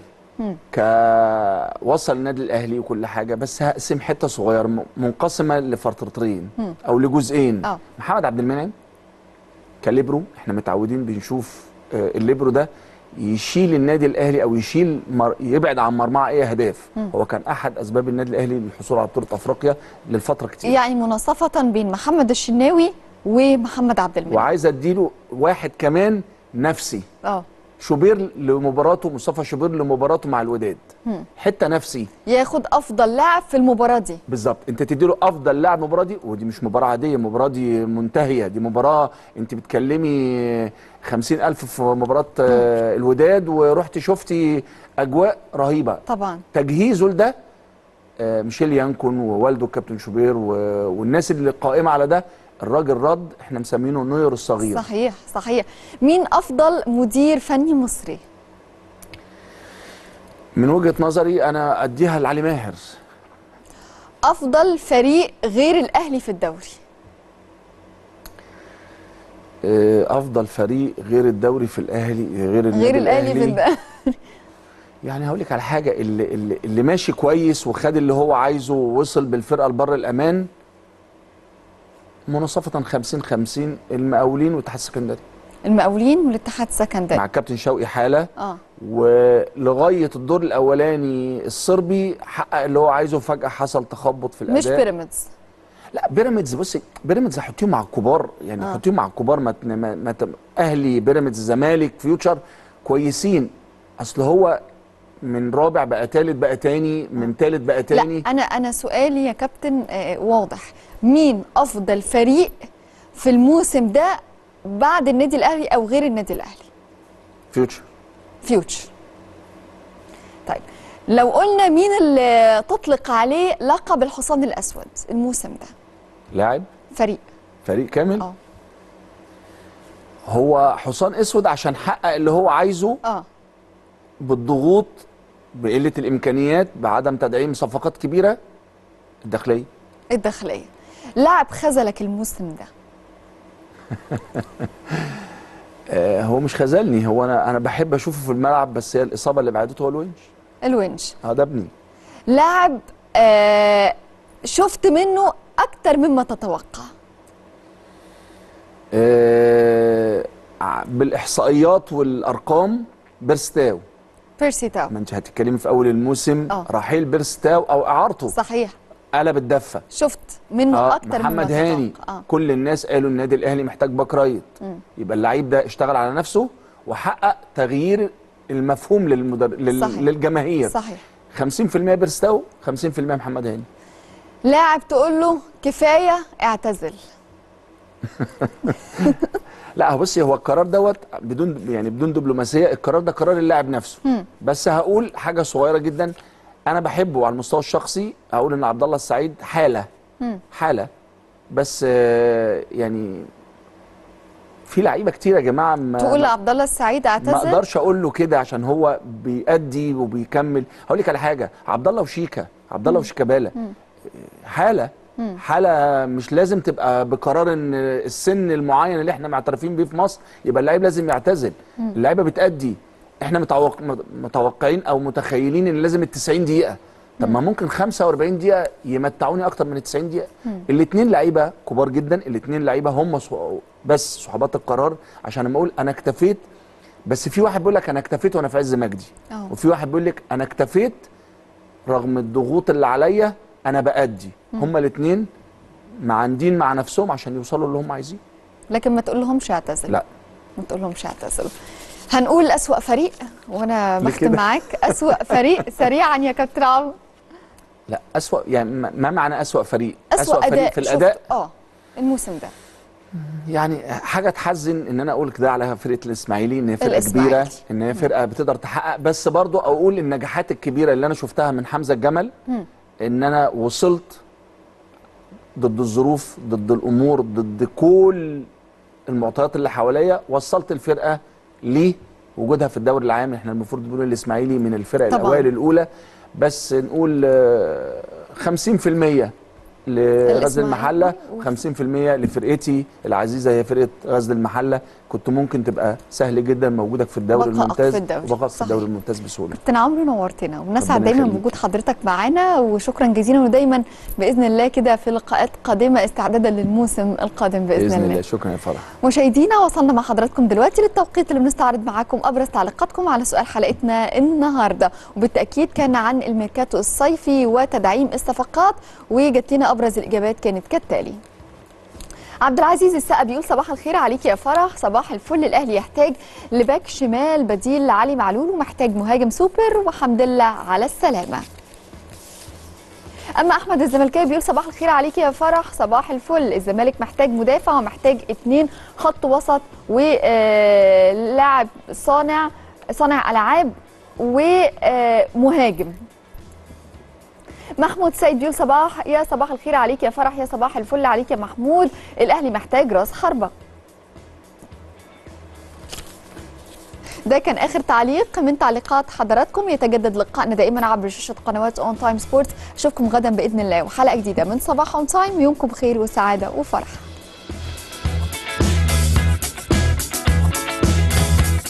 Speaker 4: كوصل النادي الاهلي وكل حاجه بس هقسم حته صغيره م- منقسمه لفترتين او لجزئين
Speaker 1: آه.
Speaker 4: محمد عبد المنعم كليبرو احنا متعودين بنشوف آه، الليبرو ده يشيل النادي الاهلي او يشيل مر... يبعد عن مرمى اي اهداف هو كان احد اسباب النادي الاهلي للحصول على بطوله افريقيا للفتره كتير
Speaker 1: يعني مناصفه بين محمد الشناوي ومحمد عبد المنعم
Speaker 4: وعايز اديله واحد كمان نفسي
Speaker 1: اه
Speaker 4: شوبير لمباراته مصطفى شوبير لمباراته مع الوداد حته نفسي
Speaker 1: ياخد افضل لاعب في المباراه دي
Speaker 4: بالظبط انت تدي له افضل لاعب المباراه دي ودي مش مباراه عاديه المباراه دي منتهيه دي مباراه انت بتكلمي خمسين ألف في مباراه آه، الوداد ورحت شفتي اجواء رهيبه
Speaker 1: طبعا
Speaker 4: تجهيزه لده آه، ميشيل يانكون ووالده الكابتن شوبير و- والناس اللي قائمه على ده الراجل رد احنا مسمينه نوير الصغير
Speaker 1: صحيح صحيح مين افضل مدير فني مصري
Speaker 4: من وجهه نظري انا اديها لعلي ماهر
Speaker 1: افضل فريق غير الاهلي في الدوري
Speaker 4: آه، افضل فريق غير الدوري في الاهلي غير النادي
Speaker 1: غير الاهلي في الدوري
Speaker 4: يعني هقول لك على حاجه اللي, اللي, اللي ماشي كويس وخد اللي هو عايزه ووصل بالفرقه لبر الامان مناصفه 50 50 المقاولين والاتحاد السكندري
Speaker 1: المقاولين والاتحاد السكندري
Speaker 4: مع الكابتن شوقي حاله
Speaker 1: اه
Speaker 4: ولغايه الدور الاولاني الصربي حقق اللي هو عايزه فجاه حصل تخبط في الاداء
Speaker 1: مش بيراميدز
Speaker 4: لا بيراميدز بصي بيراميدز هحطيهم مع الكبار يعني
Speaker 1: آه.
Speaker 4: حطيهم مع الكبار ما ت- ما ما ت- اهلي بيراميدز زمالك فيوتشر كويسين اصل هو من رابع بقى تالت بقى تاني من تالت بقى تاني
Speaker 1: لا انا انا سؤالي يا كابتن آه، واضح مين افضل فريق في الموسم ده بعد النادي الاهلي او غير النادي الاهلي
Speaker 4: فيوتشر
Speaker 1: فيوتشر طيب لو قلنا مين اللي تطلق عليه لقب الحصان الاسود الموسم ده
Speaker 4: لاعب
Speaker 1: فريق
Speaker 4: فريق كامل
Speaker 1: اه
Speaker 4: هو حصان اسود عشان حقق اللي هو عايزه
Speaker 1: اه
Speaker 4: بالضغوط بقله الامكانيات بعدم تدعيم صفقات كبيره الداخليه
Speaker 1: الداخليه لاعب خذلك الموسم ده
Speaker 4: آه هو مش خذلني هو انا انا بحب اشوفه في الملعب بس هي الاصابه اللي بعدته هو الونش
Speaker 1: الونش
Speaker 4: اه ده ابني
Speaker 1: لاعب آه شفت منه اكتر مما تتوقع
Speaker 4: آه ع- بالاحصائيات والارقام بيرستاو
Speaker 1: بيرسي تاو
Speaker 4: ما انت هتتكلمي في اول الموسم
Speaker 1: آه.
Speaker 4: رحيل بيرستاو او اعارته
Speaker 1: صحيح
Speaker 4: قلب الدفه
Speaker 1: شفت منه
Speaker 4: اه
Speaker 1: اكتر
Speaker 4: محمد
Speaker 1: مما
Speaker 4: هاني
Speaker 1: تتوقع آه.
Speaker 4: كل الناس قالوا النادي الاهلي محتاج باك رايت يبقى اللعيب ده اشتغل على نفسه وحقق تغيير المفهوم للمدر... لل...
Speaker 1: صحيح.
Speaker 4: للجماهير
Speaker 1: صحيح
Speaker 4: 50% بيرستاو 50% محمد هاني
Speaker 1: لاعب تقول له كفايه اعتزل
Speaker 4: لا هو بصي هو القرار دوت بدون يعني بدون دبلوماسيه القرار ده قرار اللاعب نفسه بس هقول حاجه صغيره جدا انا بحبه على المستوى الشخصي هقول ان عبد الله السعيد حاله حاله بس آه، يعني في لعيبه كتير يا جماعه ما
Speaker 1: تقول
Speaker 4: ما-
Speaker 1: لعبد الله السعيد
Speaker 4: ما
Speaker 1: اعتزل
Speaker 4: اقدرش اقول له كده عشان هو بيأدي وبيكمل هقول لك على حاجه عبد الله وشيكا عبد الله وشيكابالا حاله حاله مش لازم تبقى بقرار ان السن المعين اللي احنا معترفين بيه في مصر يبقى اللعيب لازم يعتزل اللعيبه بتأدي احنا متوق... متوقعين او متخيلين ان لازم ال 90 دقيقه طب ما ممكن 45 دقيقه يمتعوني اكتر من ال 90 دقيقه الاثنين لعيبه كبار جدا الاثنين لعيبه هم صح- بس صحبات القرار عشان لما اقول انا اكتفيت بس في واحد بيقول لك انا اكتفيت وانا في عز مجدي
Speaker 1: أه.
Speaker 4: وفي واحد بيقول لك انا اكتفيت رغم الضغوط اللي عليا انا بأدي هما الاثنين معاندين مع نفسهم عشان يوصلوا اللي هم عايزينه
Speaker 1: لكن ما تقول لهمش اعتزل
Speaker 4: لا
Speaker 1: ما تقول لهمش اعتزل هنقول اسوأ فريق وانا
Speaker 4: ليه
Speaker 1: بختم
Speaker 4: كده؟
Speaker 1: معاك اسوأ فريق سريعا يا كابتن عمرو
Speaker 4: لا أسوأ يعني ما ما معنى أسوأ فريق
Speaker 1: اسوأ
Speaker 4: فريق
Speaker 1: اداء
Speaker 4: في الاداء
Speaker 1: شفت- اه الموسم ده
Speaker 4: يعني حاجه تحزن ان انا اقول كده على فرقه الاسماعيلي ان هي فرقه
Speaker 1: الإسماعيلي.
Speaker 4: كبيره ان هي فرقه بتقدر تحقق بس برضو اقول النجاحات الكبيره اللي انا شفتها من حمزه الجمل ان انا وصلت ضد الظروف ضد الامور ضد كل المعطيات اللي حواليا وصلت الفرقه لوجودها في الدوري العام احنا المفروض نقول الاسماعيلي من الفرق
Speaker 1: طبعاً.
Speaker 4: الاوائل الاولى بس نقول آه، 50% لغزل
Speaker 1: الإسماعيلي
Speaker 4: المحله
Speaker 1: و-
Speaker 4: 50% لفرقتي العزيزه هي فرقه غزل المحله كنت ممكن تبقى سهل جدا موجودك في الدوري
Speaker 1: بقائك
Speaker 4: الممتاز
Speaker 1: في الدوري.
Speaker 4: وبقائك في
Speaker 1: صحيح.
Speaker 4: الدوري الممتاز بسهوله
Speaker 1: كابتن عمرو نورتنا ونسعد
Speaker 4: ربنا
Speaker 1: دايما
Speaker 4: يخليك.
Speaker 1: بوجود حضرتك معانا وشكرا جزيلا ودايما باذن الله كده في لقاءات قادمه استعدادا للموسم القادم باذن,
Speaker 4: باذن
Speaker 1: الله
Speaker 4: الله شكرا يا فرح
Speaker 1: مشاهدينا وصلنا مع حضراتكم دلوقتي للتوقيت اللي بنستعرض معاكم ابرز تعليقاتكم على سؤال حلقتنا النهارده وبالتاكيد كان عن الميركاتو الصيفي وتدعيم الصفقات وجت لنا ابرز الاجابات كانت كالتالي عبد العزيز السقا بيقول صباح الخير عليك يا فرح صباح الفل الاهلي يحتاج لباك شمال بديل لعلي معلول ومحتاج مهاجم سوبر وحمد لله على السلامه اما احمد الزملكاوي بيقول صباح الخير عليك يا فرح صباح الفل الزمالك محتاج مدافع ومحتاج اتنين خط وسط ولاعب صانع صانع العاب ومهاجم محمود سيد بيقول صباح يا صباح الخير عليك يا فرح يا صباح الفل عليك يا محمود الاهلي محتاج راس حربه ده كان اخر تعليق من تعليقات حضراتكم يتجدد لقائنا دائما عبر شاشه قنوات اون تايم سبورتس اشوفكم غدا باذن الله وحلقه جديده من صباح اون تايم يومكم خير وسعاده وفرح